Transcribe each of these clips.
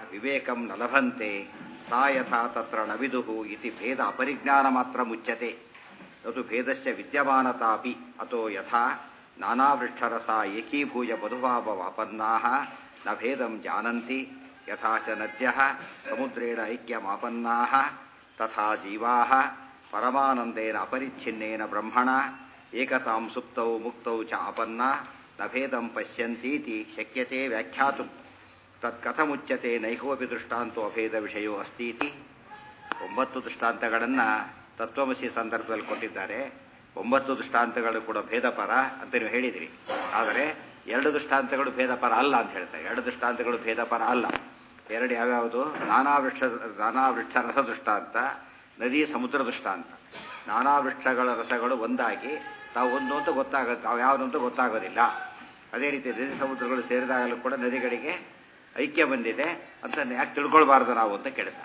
ವಿವೇಕಂ ನ ಲಭಂತೆ ತಾ ಯಥಾ ತತ್ರ ನ ವಿದುಃ ಇತಿ ಭೇದ ಅಪರಿಜ್ಞಾನ ಮಾತ್ರ ಮುಚ್ಯತೆ ಅದು ಭೇದಸ್ಯ ವಿದ್ಯಮಾನತಾಪಿ ಅಥೋ ಯಥಾ ನಾನಾವೃಕ್ಷರಸ ಏಕೀಭೂಯ ಮಧುಭಾವವಾಪನ್ನಾಃ ನ ಭೇದಂ ಜಾನಂತಿ ಯಥಾ ಚ ನದ್ಯಃ ಸಮುದ್ರೇಣ ಐಕ್ಯಮಾಪನ್ನಾಃ ತಥಾ ಜೀವಾಃ ಪರಮಾನಂದೇನ ಅಪರಿಚ್ಛಿನ್ನೇನ ಬ್ರಹ್ಮಣ ಏಕತಾಂ ಸುಪ್ತೌ ಮುಕ್ತೌ ಚ ಆಪನ್ನ ನ ಭೇದಂ ಪಶ್ಯಂತೀತಿ ಶಕ್ಯತೆ ವ್ಯಾಖ್ಯಾತು ತತ್ ಕಥಮುಚ್ಯತೆ ನೈಕೋಪಿ ದೃಷ್ಟಾಂತೋ ಅಭೇದ ವಿಷಯೋ ಅಸ್ತೀತಿ ಒಂಬತ್ತು ದೃಷ್ಟಾಂತಗಳನ್ನು ತತ್ವಮಸಿ ಸಂದರ್ಭದಲ್ಲಿ ಕೊಟ್ಟಿದ್ದಾರೆ ಒಂಬತ್ತು ದೃಷ್ಟಾಂತಗಳು ಕೂಡ ಭೇದಪರ ಅಂತ ನೀವು ಹೇಳಿದಿರಿ ಆದರೆ ಎರಡು ದೃಷ್ಟಾಂತಗಳು ಭೇದಪರ ಅಲ್ಲ ಅಂತ ಹೇಳ್ತಾರೆ ಎರಡು ದೃಷ್ಟಾಂತಗಳು ಭೇದಪರ ಅಲ್ಲ ಎರಡು ಯಾವ್ಯಾವುದು ನಾನಾ ವೃಕ್ಷ ನಾನಾ ವೃಕ್ಷ ರಸ ದೃಷ್ಟಾಂತ ನದಿ ಸಮುದ್ರ ದೃಷ್ಟಾಂತ ನಾನಾ ವೃಕ್ಷಗಳ ರಸಗಳು ಒಂದಾಗಿ ತಾವು ಒಂದು ಅಂತ ಗೊತ್ತಾಗ ತಾವು ಯಾವುದಂತ ಗೊತ್ತಾಗೋದಿಲ್ಲ ಅದೇ ರೀತಿ ನದಿ ಸಮುದ್ರಗಳು ಸೇರಿದಾಗಲೂ ಕೂಡ ನದಿಗಳಿಗೆ ಐಕ್ಯ ಬಂದಿದೆ ಅಂತ ಯಾಕೆ ತಿಳ್ಕೊಳ್ಬಾರ್ದು ನಾವು ಅಂತ ಕೇಳ್ತಾರೆ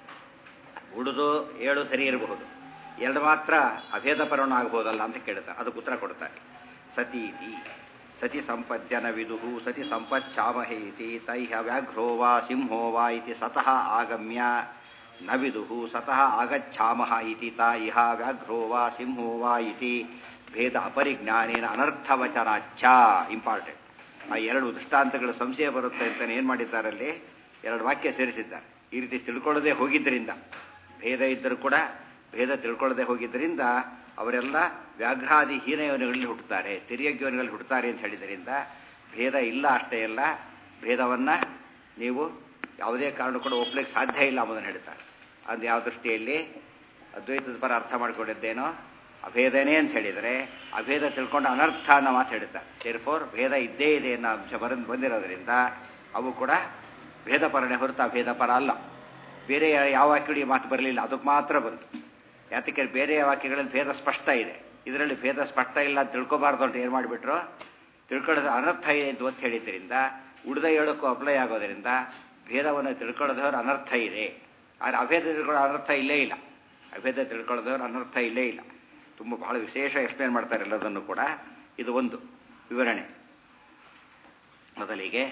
ಉಳಿದು ಏಳು ಸರಿ ಇರಬಹುದು ಎರಡು ಮಾತ್ರ ಅಭೇದ ಪರವಣ ಆಗ್ಬೋದಲ್ಲ ಅಂತ ಕೇಳ್ತಾರೆ ಅದಕ್ಕೆ ಉತ್ತರ ಕೊಡ್ತಾರೆ ಸತೀತಿ ಸತಿ ಸಂಪದ್ಯನ ವಿದುಹು ಸತಿ ಸಂಪತ್ ಶಾಮಹೇ ಇತಿ ತೈಹ ವ್ಯಾಘ್ರೋ ವಾ ಸಿಂಹೋ ವಾ ಇತಿ ಸತಃ ಆಗಮ್ಯ ನ ವಿದುಹು ಸತಃ ಆಗಚ್ಛಾಮಃ ಇತಿ ತ ಇಹ ವ್ಯಾಘ್ರೋ ವಾ ಸಿಂಹೋ ವಾ ಇತಿ ಭೇದ ಅಪರಿಜ್ಞಾನೇನ ಅನರ್ಥವಚನಾಚ್ಛ ಇಂಪಾರ್ಟೆಂಟ್ ಆ ಎರಡು ದೃಷ್ಟಾಂತಗಳು ಸಂಶಯ ಬರುತ್ತೆ ಅಂತ ಏನು ಮಾಡಿದ್ದಾರಲ್ಲಿ ಎರಡು ವಾಕ್ಯ ಸೇರಿಸಿದ್ದಾರೆ ಈ ರೀತಿ ತಿಳ್ಕೊಳ್ಳದೆ ಹೋಗಿದ್ದರಿಂದ ಭೇದ ಇದ್ದರೂ ಕೂಡ ಭೇದ ತಿಳ್ಕೊಳ್ಳದೆ ಹೋಗಿದ್ದರಿಂದ ಅವರೆಲ್ಲ ವ್ಯಾಘ್ರಾದಿ ಹೀನ ಯೋನಿಗಳಲ್ಲಿ ಹುಟ್ಟುತ್ತಾರೆ ತಿರಿಯಗ್ ಯೋನಿಗಳಲ್ಲಿ ಹುಟ್ಟುತ್ತಾರೆ ಅಂತ ಹೇಳಿದ್ರಿಂದ ಭೇದ ಇಲ್ಲ ಅಷ್ಟೇ ಅಲ್ಲ ಭೇದವನ್ನು ನೀವು ಯಾವುದೇ ಕಾರಣ ಕೂಡ ಒಪ್ಲಿಕ್ಕೆ ಸಾಧ್ಯ ಇಲ್ಲ ಎಂಬುದನ್ನು ಹೇಳ್ತಾರೆ ಅದು ಯಾವ ದೃಷ್ಟಿಯಲ್ಲಿ ಅದ್ವೈತದ ಪರ ಅರ್ಥ ಮಾಡ್ಕೊಂಡಿದ್ದೇನೋ ಅಭೇದನೇ ಅಂತ ಹೇಳಿದರೆ ಅಭೇದ ತಿಳ್ಕೊಂಡು ಅನರ್ಥ ಅನ್ನೋ ಮಾತು ಹೇಳ್ತಾರೆ ದೇರ್ಫೋರ್ ಭೇದ ಇದ್ದೇ ಇದೆ ಅನ್ನೋ ಅಂಶ ಬರ ಬಂದಿರೋದ್ರಿಂದ ಅವು ಕೂಡ ಭೇದ ಪರನೇ ಹೊರತು ಅಭೇದ ಪರ ಅಲ್ಲ ಬೇರೆ ಯಾವ ವಾಕ್ಯಗಳಿಗೆ ಮಾತು ಬರಲಿಲ್ಲ ಅದಕ್ಕೆ ಮಾತ್ರ ಬಂತು ಯಾತಕ್ಕೆ ಬೇರೆ ವಾಕ್ಯಗಳಲ್ಲಿ ಭೇದ ಸ್ಪಷ್ಟ ಇದೆ ಇದರಲ್ಲಿ ಭೇದ ಸ್ಪಷ್ಟ ಇಲ್ಲ ಅಂತ ತಿಳ್ಕೊಬಾರ್ದು ಅಂತ ಏನು ಮಾಡಿಬಿಟ್ರು ತಿಳ್ಕೊಳ್ಳೋದು ಅನರ್ಥ ಇದೆ ಅಂತ ಒತ್ತು ಹೇಳಿದ್ರಿಂದ ಉಳಿದ ಹೇಳೋಕ್ಕೂ ಅಪ್ಲೈ ಆಗೋದ್ರಿಂದ ಭೇದವನ್ನು ತಿಳ್ಕೊಳ್ಳೋದವ್ರ ಅನರ್ಥ ಇದೆ ಆದರೆ ಅಭೇದ ತಿಳ್ಕೊಳ್ಳೋ ಅನರ್ಥ ಇಲ್ಲೇ ಇಲ್ಲ ಅಭೇದ ತಿಳ್ಕೊಳ್ಳೋದವ್ರ ಅನರ್ಥ ಇಲ್ಲೇ ಇಲ್ಲ ತುಂಬ ಬಹಳ ವಿಶೇಷ ಎಕ್ಸ್ಪ್ಲೇನ್ ಮಾಡ್ತಾರೆ ಎಲ್ಲದನ್ನು ಕೂಡ ಇದು ಒಂದು ವಿವರಣೆ ಮೊದಲಿಗೆ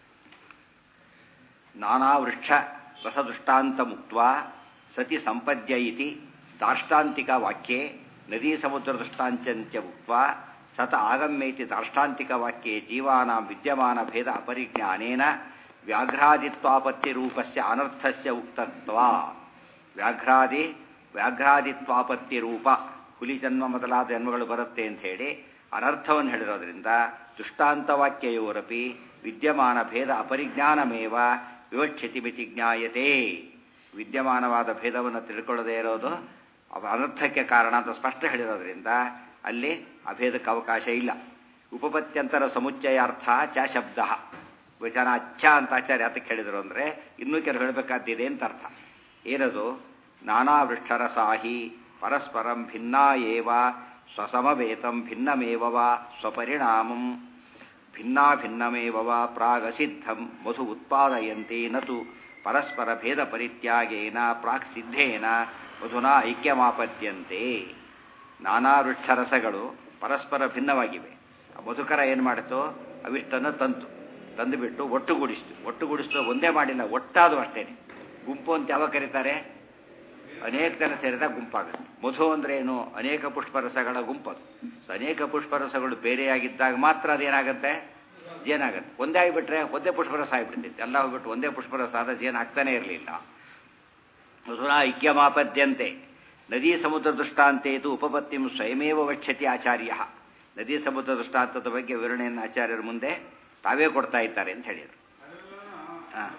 ನಾನಾ ವೃಕ್ಷ ರಸದೃಷ್ಟಾಂತ ಮುಕ್ತ ಸತಿ ಸಂಪದ್ಯ ಇತಿ ದಾರ್ಷ್ಟಾಂತಿಕ ವಾಕ್ಯೆ ನದೀ ಸಮುದ್ರ ದೃಷ್ಟಾಂತ್ಯ ಮುಕ್ತ ಸತ ಆಗಮ್ಯೇತಿ ದಾರ್ಷ್ಟಾಂತಿಕ ವಾಕ್ಯೆ ಜೀವಾನಾಂ ವಿದ್ಯಮಾನ ಭೇದ ಅಪರಿಜ್ಞಾನೇನ ವ್ಯಾಘ್ರಾದಿತ್ವಾಪತ್ತಿ ರೂಪಸ್ಯ ಅನರ್ಥಸ್ಯ ಉಕ್ತತ್ವ ವ್ಯಾಘ್ರಾದಿ ವ್ಯಾಘ್ರಾದಿತ್ವಾಪತ್ತಿ ರೂಪ ಹುಲಿ ಜನ್ಮ ಮೊದಲಾದ ಜನ್ಮಗಳು ಬರುತ್ತೆ ಅಂತ ಹೇಳಿ ಅನರ್ಥವನ್ನು ಹೇಳಿರೋದ್ರಿಂದ ದೃಷ್ಟಾಂತವಾಕ್ಯಯೋರಪಿ ವಿದ್ಯಮಾನ ಭೇದ ಅಪರಿಜ್ಞಾನಮೇವ ವಿವಕ್ಷಿತಿ ಮಿತಿ ಜ್ಞಾಯತೆ ವಿದ್ಯಮಾನವಾದ ಭೇದವನ್ನು ತಿಳ್ಕೊಳ್ಳದೇ ಇರೋದು ಅನರ್ಥಕ್ಕೆ ಕಾರಣ ಅಂತ ಸ್ಪಷ್ಟ ಹೇಳಿರೋದ್ರಿಂದ ಅಲ್ಲಿ ಅಭೇದಕ್ಕೆ ಅವಕಾಶ ಇಲ್ಲ ಉಪಪತ್ಯಂತರ ಸಮುಚ್ಚಯಾರ್ಥ ಚ ಶಬ್ದ ವಚನ ಅಚ್ಚ ಅಂತ ಆಚಾರ್ಯ ಅದಕ್ಕೆ ಹೇಳಿದರು ಅಂದರೆ ಇನ್ನೂ ಕೆಲವು ಹೇಳಬೇಕಾದ್ದಿದೆ ಅಂತ ಅರ್ಥ ಏನದು ನಾನಾ ವೃಕ್ಷರಸಾಹಿ ಪರಸ್ಪರಂ ಭಿನ್ನಾ ಏವ ಸ್ವಸಮವೇತಂ ಭಿನ್ನಮೇವ ವಾ ಸ್ವಪರಿಣಾಮಂ ಭಿನ್ನಾ ಭಿನ್ನಮೇವ ವಾ ಪ್ರಾಗಸಿದ್ಧಂ ಮಧು ಉತ್ಪಾದಯಂತೆ ನತು ಪರಸ್ಪರ ಭೇದ ಪರಿತ್ಯಾಗೇನ ಪ್ರಾಕ್ ಸಿದ್ಧೇನ ಮಧುನಾ ಐಕ್ಯಮಾಪದ್ಯಂತೆ ನಾನಾ ವೃಕ್ಷರಸಗಳು ಪರಸ್ಪರ ಭಿನ್ನವಾಗಿವೆ ಮಧುಕರ ಏನು ಮಾಡಿತು ಅವಿಷ್ಟನ್ನು ತಂತು ತಂದುಬಿಟ್ಟು ಒಟ್ಟುಗೂಡಿಸ್ತು ಒಟ್ಟುಗೂಡಿಸ್ತು ಒಂದೇ ಮಾಡಿಲ್ಲ ಒಟ್ಟಾದು ಅಷ್ಟೇನೆ ಗುಂಪು ಅಂತ ಯಾವಾಗ ಕರೀತಾರೆ ಅನೇಕ ಜನ ಸೇರಿದಾಗ ಗುಂಪಾಗುತ್ತೆ ಮಧು ಅಂದ್ರೆ ಏನು ಅನೇಕ ಪುಷ್ಪರಸಗಳ ಗುಂಪದು ಸೊ ಅನೇಕ ಪುಷ್ಪರಸಗಳು ಬೇರೆಯಾಗಿದ್ದಾಗ ಮಾತ್ರ ಅದೇನಾಗುತ್ತೆ ಜೇನಾಗುತ್ತೆ ಒಂದೇ ಆಗಿಬಿಟ್ರೆ ಒಂದೇ ಪುಷ್ಪರಸ ಆಗಿಬಿಡ್ತಿತ್ತು ಎಲ್ಲ ಹೋಗ್ಬಿಟ್ಟು ಒಂದೇ ಪುಷ್ಪರಸ ಆದ ಜೇನು ಆಗ್ತಾನೆ ಇರಲಿಲ್ಲ ಮಧುನಾ ಐಕ್ಯಮಾಪದ್ಯಂತೆ ನದೀ ಸಮುದ್ರ ದೃಷ್ಟಾಂತೆ ಇದು ಉಪಪತ್ತಿಂ ಸ್ವಯಮೇವ ವಕ್ಷತಿ ಆಚಾರ್ಯ ನದೀ ಸಮುದ್ರ ದೃಷ್ಟಾಂತದ ಬಗ್ಗೆ ವಿವರಣೆಯನ್ನು ಆಚಾರ್ಯರ ಮುಂದೆ ತಾವೇ ಕೊಡ್ತಾ ಇದ್ದಾರೆ ಅಂತ ಹೇಳಿದರು ಹಾಂ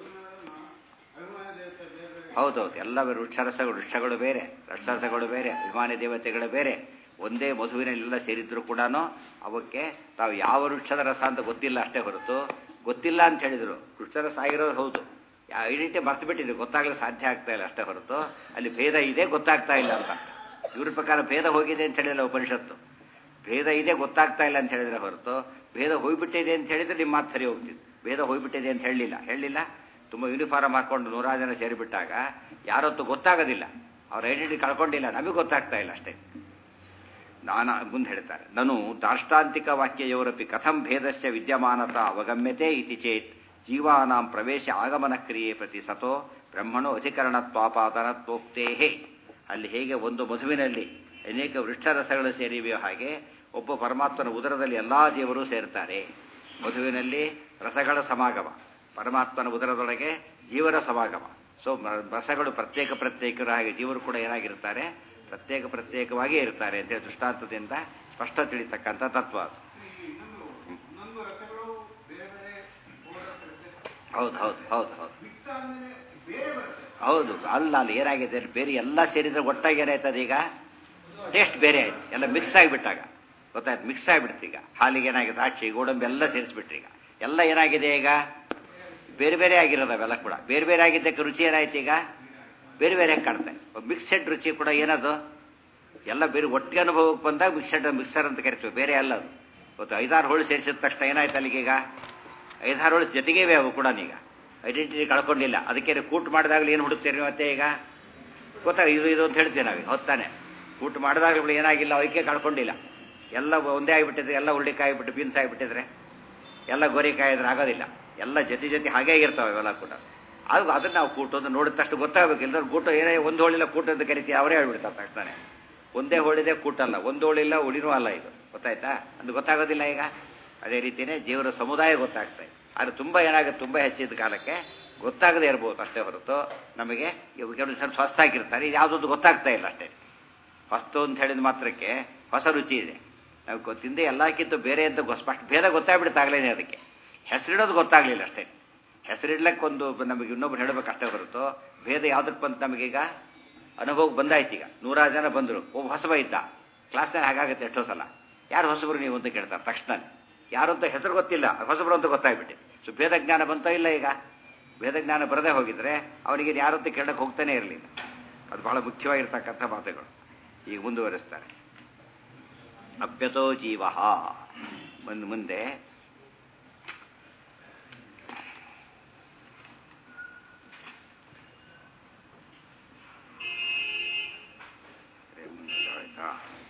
ಹೌದೌದು ಎಲ್ಲ ವೃಕ್ಷರಸಗಳು ವೃಕ್ಷಗಳು ಬೇರೆ ರಕ್ಷರಸಗಳು ಬೇರೆ ಅಭಿಮಾನಿ ದೇವತೆಗಳು ಬೇರೆ ಒಂದೇ ಮಧುವಿನಲ್ಲೆಲ್ಲ ಸೇರಿದ್ರು ಕೂಡ ಅವಕ್ಕೆ ತಾವು ಯಾವ ವೃಕ್ಷದ ರಸ ಅಂತ ಗೊತ್ತಿಲ್ಲ ಅಷ್ಟೇ ಹೊರತು ಗೊತ್ತಿಲ್ಲ ಅಂತ ಹೇಳಿದರು ವೃಕ್ಷರಸ ಆಗಿರೋದು ಹೌದು ಐಡೆಂಟಿ ಮರ್ತು ಬಿಟ್ಟಿದ್ರು ಗೊತ್ತಾಗಲು ಸಾಧ್ಯ ಆಗ್ತಾ ಇಲ್ಲ ಅಷ್ಟೇ ಹೊರತು ಅಲ್ಲಿ ಭೇದ ಇದೆ ಗೊತ್ತಾಗ್ತಾ ಇಲ್ಲ ಅಂತ ಇವ್ರ ಪ್ರಕಾರ ಭೇದ ಹೋಗಿದೆ ಅಂತ ಹೇಳಿಲ್ಲ ಉಪನಿಷತ್ತು ಭೇದ ಇದೆ ಗೊತ್ತಾಗ್ತಾ ಇಲ್ಲ ಅಂತ ಹೇಳಿದ್ರೆ ಹೊರತು ಭೇದ ಹೋಗ್ಬಿಟ್ಟಿದೆ ಅಂತ ಹೇಳಿದ್ರೆ ನಿಮ್ಮ ಮಾತು ಸರಿ ಹೋಗ್ತಿತ್ತು ಭೇದ ಹೋಗ್ಬಿಟ್ಟಿದೆ ಅಂತ ಹೇಳಲಿಲ್ಲ ಹೇಳಲಿಲ್ಲ ತುಂಬ ಯೂನಿಫಾರ್ಮ್ ಹಾಕೊಂಡು ನೂರಾರು ಜನ ಸೇರಿಬಿಟ್ಟಾಗ ಯಾರೊತ್ತು ಗೊತ್ತಾಗೋದಿಲ್ಲ ಅವ್ರ ಐಡೆಂಟಿ ಕಳ್ಕೊಂಡಿಲ್ಲ ನಮಗೆ ಗೊತ್ತಾಗ್ತಾ ಇಲ್ಲ ಅಷ್ಟೇ ನಾನಾ ಮುಂದೆ ಹೇಳ್ತಾರೆ ನಾನು ದಾರ್ಷ್ಟಾಂತಿಕ ವಾಕ್ಯಯೋರಪಿ ಕಥಂ ಭೇದಸ್ಯ ವಿದ್ಯಮಾನತ ಅವಗಮ್ಯತೆ ಇತಿ ಚೇತ್ ಜೀವಾನಾಂ ಪ್ರವೇಶ ಆಗಮನ ಕ್ರಿಯೆ ಪ್ರತಿ ಸತೋ ಬ್ರಹ್ಮಣೋ ಅಧಿಕರಣತ್ವಾಪಾದನತ್ವೋಕ್ತೇ ಅಲ್ಲಿ ಹೇಗೆ ಒಂದು ಮಧುವಿನಲ್ಲಿ ಅನೇಕ ವೃಕ್ಷರಸಗಳು ಸೇರಿವೆಯೋ ಹಾಗೆ ಒಬ್ಬ ಪರಮಾತ್ಮನ ಉದರದಲ್ಲಿ ಎಲ್ಲ ಜೀವರು ಸೇರ್ತಾರೆ ಮಧುವಿನಲ್ಲಿ ರಸಗಳ ಸಮಾಗಮ ಪರಮಾತ್ಮನ ಉದರದೊಳಗೆ ಜೀವನ ಸಮಾಗಮ ಸೊ ರಸಗಳು ಪ್ರತ್ಯೇಕ ಪ್ರತ್ಯೇಕರ ಹಾಗೆ ಜೀವರು ಕೂಡ ಏನಾಗಿರ್ತಾರೆ ಪ್ರತ್ಯೇಕ ಪ್ರತ್ಯೇಕವಾಗಿ ಇರ್ತಾರೆ ಅಂತೇಳಿ ದೃಷ್ಟಾಂತದಿಂದ ಸ್ಪಷ್ಟ ತಿಳಿತಕ್ಕಂಥ ತತ್ವ ಅದು ಇನ್ನೊಂದು ರಸಗಳು ಬೇರೆ ಬೇರೆ ಹೌದು ಹೌದು ಹೌದು ಹೌದು ಮಿಕ್ಸ್ ಆದ್ಮೇಲೆ ಬೇರೆ ಬರುತ್ತೆ ಹೌದು ಅಲ್ಲ ಅಲ್ಲಿ ಏನಾಗಿದೆ ಅಲ್ಲಿ ಬೇರೆ ಎಲ್ಲ ಸೇರಿದ್ರೆ ಒಟ್ಟಾಗಿ ಏನಾಯ್ತದೆ ಈಗ ಟೇಸ್ಟ್ ಬೇರೆ ಆಯ್ತು ಎಲ್ಲ ಮಿಕ್ಸ್ ಆಗಿಬಿಟ್ಟಾಗ ಗೊತ್ತಾಯ್ತು ಮಿಕ್ಸ್ ಆಗಿಬಿಡ್ತು ಈಗ ಹಾಲಿಗೆ ಏನಾಗಿದೆ ದ್ರಾಕ್ಷಿ ಗೋಡಂಬಿ ಎಲ್ಲ ಸೇರಿಸ್ಬಿಟ್ರಿ ಈಗ ಎಲ್ಲ ಏನಾಗಿದೆ ಈಗ ಬೇರೆ ಬೇರೆ ಆಗಿರೋದು ಅವೆಲ್ಲ ಕೂಡ ಬೇರೆ ಬೇರೆ ಆಗಿದ್ದಕ್ಕೆ ರುಚಿ ಏನಾಯ್ತು ಈಗ ಬೇರೆ ಬೇರೆ ಕಾಣ್ತೆ ಮಿಕ್ಸೆಡ್ ರುಚಿ ಕೂಡ ಏನದು ಎಲ್ಲ ಬೇರೆ ಒಟ್ಟಿಗೆ ಅನುಭವಕ್ಕೆ ಬಂದಾಗ ಮಿಕ್ಸೆಡ್ ಮಿಕ್ಸರ್ ಅಂತ ಕರಿತೀವಿ ಬೇರೆ ಅಲ್ಲ ಅದು ಗೊತ್ತು ಐದಾರು ಹೋಳು ಸೇರಿಸಿದ ತಕ್ಷಣ ಏನಾಯ್ತು ಅಲ್ಲಿಗೆ ಈಗ ಐದಾರು ಹೋಳು ಜೊತೆಗೇ ಇವೆ ಅವು ಕೂಡ ಈಗ ಐಡೆಂಟಿಟಿ ಕಳ್ಕೊಂಡಿಲ್ಲ ಅದಕ್ಕೆ ಕೂಟ್ ಮಾಡಿದಾಗಲೂ ಏನು ಹುಡುಕ್ತೀರಿ ನೀವು ಮತ್ತೆ ಈಗ ಗೊತ್ತಾಗ ಇದು ಇದು ಅಂತ ಹೇಳ್ತೀವಿ ನಾವೀಗ ಹೊತ್ತಾನೆ ಕೂಟ್ ಮಾಡಿದಾಗಲೂ ಏನಾಗಿಲ್ಲ ಅವಕ್ಕೆ ಕಳ್ಕೊಂಡಿಲ್ಲ ಎಲ್ಲ ಒಂದೇ ಆಗಿಬಿಟ್ಟಿದ್ರೆ ಎಲ್ಲ ಹುರುಳಿಕಾಯಿ ಬಿಟ್ಟು ಬೀನ್ಸ್ ಆಗಿಬಿಟ್ಟಿದ್ರೆ ಎಲ್ಲ ಗೋರಿಕಾಯಿ ಇದ್ರೆ ಆಗೋದಿಲ್ಲ ಎಲ್ಲ ಜೊತೆ ಜೊತೆ ಹಾಗೇ ಇರ್ತಾವೆ ಇವೆಲ್ಲ ಕೂಡ ಅದು ಅದನ್ನ ನಾವು ಕೂಟು ಅಂತ ನೋಡಿದ ತಕ್ಷಣ ಗೊತ್ತಾಗಬೇಕು ಇಲ್ಲದ್ರೆ ಕೂಟ ಏನೇ ಒಂದು ಹೋಳಿಲ್ಲ ಕೂಟ ಅಂತ ಕರಿತೀವಿ ಅವರೇ ಹೇಳ್ಬಿಡ್ತಾರೆ ತಕ್ಷಣ ಒಂದೇ ಹೋಳಿದೆ ಕೂಟಲ್ಲ ಒಂದು ಹೋಳಿಲ್ಲ ಉಳಿನೂ ಅಲ್ಲ ಇದು ಗೊತ್ತಾಯ್ತಾ ಅದು ಗೊತ್ತಾಗೋದಿಲ್ಲ ಈಗ ಅದೇ ರೀತಿಯೇ ಜೀವನ ಸಮುದಾಯ ಗೊತ್ತಾಗ್ತಾ ಇದೆ ಆದರೆ ತುಂಬ ಏನಾಗುತ್ತೆ ತುಂಬ ಹೆಚ್ಚಿದ ಕಾಲಕ್ಕೆ ಗೊತ್ತಾಗದೇ ಇರ್ಬೋದು ಅಷ್ಟೇ ಹೊರತು ನಮಗೆ ಇವು ಕೆಲವು ಸ್ವಲ್ಪ ಹೊಸ್ತಾಗಿರ್ತಾರೆ ಇದು ಯಾವುದೊಂದು ಗೊತ್ತಾಗ್ತಾ ಇಲ್ಲ ಅಷ್ಟೇ ಹೊಸ್ತು ಅಂತ ಹೇಳಿದ ಮಾತ್ರಕ್ಕೆ ಹೊಸ ರುಚಿ ಇದೆ ನಾವು ಗೊತ್ತಿಂದ ಎಲ್ಲಕ್ಕಿಂತ ಬೇರೆ ಅಂತ ಗೊ- ಸ್ಪಷ್ಟ ಭೇದ ಗೊತ್ತಾಗ್ಬಿಡುತ್ತಾಗಲೇನೆ ಅದಕ್ಕೆ ಹೆಸರಿಡೋದು ಗೊತ್ತಾಗಲಿಲ್ಲ ಅಷ್ಟೇ ಹೆಸರಿಡ್ಲಕ್ಕೊಂದು ನಮಗೆ ಇನ್ನೊಬ್ರು ಹೇಳಬೇಕು ಅಷ್ಟೇ ಹೊರತು ಭೇದ ಯಾವುದಕ್ಕೆ ಬಂತು ನಮಗೀಗ ಅನುಭವಕ್ಕೆ ಬಂದಾಯ್ತು ಈಗ ನೂರಾರು ಜನ ಬಂದರು ಒಬ್ಬ ಹೊಸಬ ಇದ್ದ ಕ್ಲಾಸ್ನಲ್ಲಿ ಹಾಗಾಗುತ್ತೆ ಎಷ್ಟೋ ಸಲ ಯಾರು ಹೊಸಬರು ನೀವು ಅಂತ ಕೇಳ್ತಾರೆ ತಕ್ಷಣ ಯಾರು ಅಂತ ಹೆಸರು ಗೊತ್ತಿಲ್ಲ ಹೊಸಬರು ಅಂತ ಗೊತ್ತಾಗ್ಬಿಟ್ಟಿದೆ ಸೊ ಭೇದ ಜ್ಞಾನ ಬಂತೋ ಇಲ್ಲ ಈಗ ಭೇದ ಜ್ಞಾನ ಬರದೇ ಹೋಗಿದ್ರೆ ಅವನಿಗೆ ಯಾರು ಅಂತ ಕೇಳಕ್ಕೆ ಹೋಗ್ತಾನೆ ಇರಲಿಲ್ಲ ಅದು ಬಹಳ ಮುಖ್ಯವಾಗಿರ್ತಕ್ಕಂಥ ಮಾತುಗಳು ಈಗ ಮುಂದುವರಿಸ್ತಾರೆ ಅಪ್ಯತೋ ಜೀವ ಮುಂದೆ ಮುಂದೆ ಅರೆ, ಮುಂದೆ ಆಯ್ತಾ?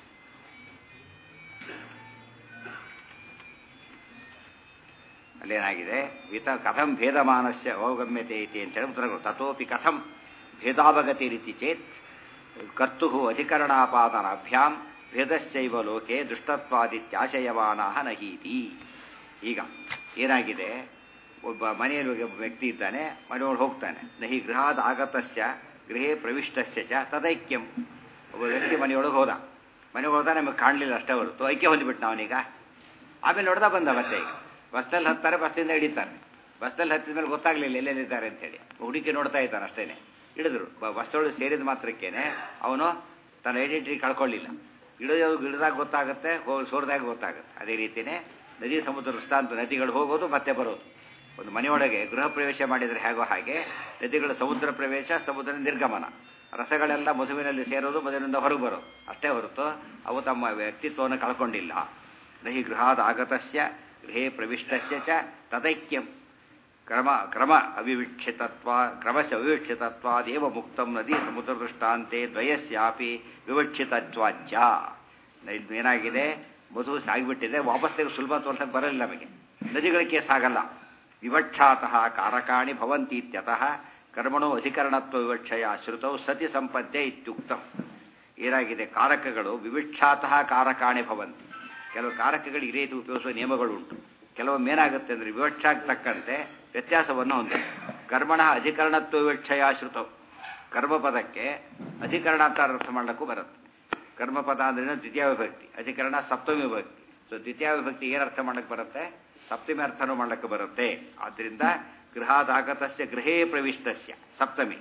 ಅಲ್ಲೇನಾಗಿದೆ ವಿತ ಕಥಂ ಭೇದಮಾನಸ್ಯ ಅವಗಮ್ಯತೆ ಇತಿ ಅಂತೇಳಿ ಉತ್ತರ ಕೊಡು. ತಥೋಪಿ ಕಥಂ ಭೇದಾವಗತಿ ರೀತಿ ಚೇತ್ ಕರ್ತು ಅಧಿಕರಣಾಪಾದನಾಭ್ಯಾಂ ಭೇದಶ್ಚೈವ ಲೋಕೆ ದುಷ್ಟತ್ವಾದಿತ್ಯಾಶಯವಾನ ನಹೀತಿ ಈಗ ಏನಾಗಿದೆ ಒಬ್ಬ ಮನೆಯಲ್ಲಿ ಒಬ್ಬ ವ್ಯಕ್ತಿ ಇದ್ದಾನೆ ಮನೆಯೊಳಗೆ ಹೋಗ್ತಾನೆ ನಹಿ ಗೃಹಾದ ಆಗತಸ್ಯ ಗೃಹೇ ಪ್ರವಿಷ್ಟಸ್ಯ ಚ ತದೈಕ್ಯಂ ಒಬ್ಬ ವ್ಯಕ್ತಿ ಮನೆಯೊಳಗೆ ಹೋದ ಮನೆಗೆ ಹೋದ ನಮಗೆ ಕಾಣಲಿಲ್ಲ ಅಷ್ಟೇ ಹೊರತು ಐಕ್ಯ ಹೊಂದ್ಬಿಟ್ಟು ನಾವನೀಗ ಆಮೇಲೆ ನೋಡ್ದ ಬಂದ ಮತ್ತೆ ಈಗ ಬಸ್ನಲ್ಲಿ ಹತ್ತಾರೆ ಬಸ್ಸಿಂದ ಹಿಡಿತಾರೆ ಬಸ್ನಲ್ಲಿ ಹತ್ತಿದ ಮೇಲೆ ಗೊತ್ತಾಗ್ಲಿಲ್ಲ ಎಲ್ಲೆಲ್ಲಿದ್ದಾರೆ ಅಂತೇಳಿ ಹುಡುಕಿ ನೋಡ್ತಾ ಇದ್ದಾನೆ ಅಷ್ಟೇನೆ ಹಿಡಿದ್ರು ಬಸ್ಸೊಳಗೆ ಸೇರಿದ ಮಾತ್ರಕ್ಕೇನೆ ಅವನು ತನ್ನ ಐಡೆಂಟಿಟಿ ಕಳ್ಕೊಳ್ಳಿಲ್ಲ ಇಳಿಯೋದು ಇಳಿದಾಗ ಗೊತ್ತಾಗುತ್ತೆ ಹೋ ಸೋರಿದಾಗ ಗೊತ್ತಾಗುತ್ತೆ ಅದೇ ರೀತಿಯೇ ನದಿ ಸಮುದ್ರ ದೃಷ್ಟಾಂತ ನದಿಗಳು ಹೋಗೋದು ಮತ್ತೆ ಬರೋದು ಒಂದು ಮನೆಯೊಳಗೆ ಗೃಹ ಪ್ರವೇಶ ಮಾಡಿದರೆ ಹೇಗೋ ಹಾಗೆ ನದಿಗಳ ಸಮುದ್ರ ಪ್ರವೇಶ ಸಮುದ್ರ ನಿರ್ಗಮನ ರಸಗಳೆಲ್ಲ ಮಧುವಿನಲ್ಲಿ ಸೇರೋದು ಮಧುವಿನಿಂದ ಹೊರಗೆ ಬರೋದು ಅಷ್ಟೇ ಹೊರತು ಅವು ತಮ್ಮ ವ್ಯಕ್ತಿತ್ವವನ್ನು ಕಳ್ಕೊಂಡಿಲ್ಲ ನಹಿ ಗೃಹಾದ ಆಗತಸ್ಯ ಗೃಹೇ ಪ್ರವಿಷ್ಟಸ್ಯ ಚ ತದೈಕ್ಯಂ ಕ್ರಮ ಕ್ರಮ ಅವಿವಕ್ಷಿತತ್ವ ಕ್ರಮಸ್ಯ ಅವಿವಕ್ಷಿತತ್ವಾದೇವ ಮುಕ್ತಂ ನದಿ ಸಮುದ್ರ ದೃಷ್ಟಾಂತೆ ದ್ವಯಸ್ಯಾಪಿ ವಿವಕ್ಷಿತತ್ವಾಚ್ಯ ಇದು ಏನಾಗಿದೆ ಮಧು ಸಾಗಿಬಿಟ್ಟಿದೆ ವಾಪಸ್ ತೆಗೆದು ಸುಲಭ ತೋರ್ಸಕ್ಕೆ ಬರಲ್ಲ ನಮಗೆ ನದಿಗಳ ಕೇಸ್ ಆಗಲ್ಲ ವಿವಕ್ಷಾತಃ ಕಾರಕಾಣಿ ಭವಂತಿ ಇತ್ಯತಃ ಕರ್ಮಣೋ ಅಧಿಕರಣತ್ವ ವಿವಕ್ಷಯ ಶ್ರುತೌ ಸತಿ ಸಂಪದ್ಯ ಇತ್ಯುಕ್ತಂ ಏನಾಗಿದೆ ಕಾರಕಗಳು ವಿವಿಕ್ಷಾತಃ ಕಾರಕಾಣಿ ಭವಂತಿ ಕೆಲವು ಕಾರಕಗಳು ಈ ರೀತಿ ಉಪಯೋಗಿಸುವ ನಿಯಮಗಳು ಉಂಟು ಕೆಲವೊಮ್ಮೆ ಏನಾಗುತ್ತೆ ಅಂದರೆ ವಿವಕ್ಷಾಗ್ ತಕ್ಕಂತೆ ವ್ಯತ್ಯಾಸವನ್ನು ಹೊಂದಿದೆ ಕರ್ಮಣ ಅಧಿಕರಣತ್ವ ವಿವಕ್ಷಯ ಶ್ರುತವು ಕರ್ಮಪದಕ್ಕೆ ಅಧಿಕರಣ ಅಂತ ಅರ್ಥ ಮಾಡಲಿಕ್ಕೂ ಬರುತ್ತೆ ಕರ್ಮಪದ ಅಂದ್ರೆ ದ್ವಿತೀಯ ವಿಭಕ್ತಿ ಅಧಿಕರಣ ಸಪ್ತಮಿ ವಿಭಕ್ತಿ ಸೊ ದ್ವಿತೀಯ ವಿಭಕ್ತಿ ಏನು ಅರ್ಥ ಮಾಡಕ್ಕೆ ಬರುತ್ತೆ ಸಪ್ತಮಿ ಅರ್ಥನೂ ಮಾಡಕ್ಕೆ ಬರುತ್ತೆ ಆದ್ದರಿಂದ ಗೃಹಾದಾಗತಸ್ಯ ಗೃಹೇ ಪ್ರವಿಷ್ಟಸ್ಯ ಸಪ್ತಮಿ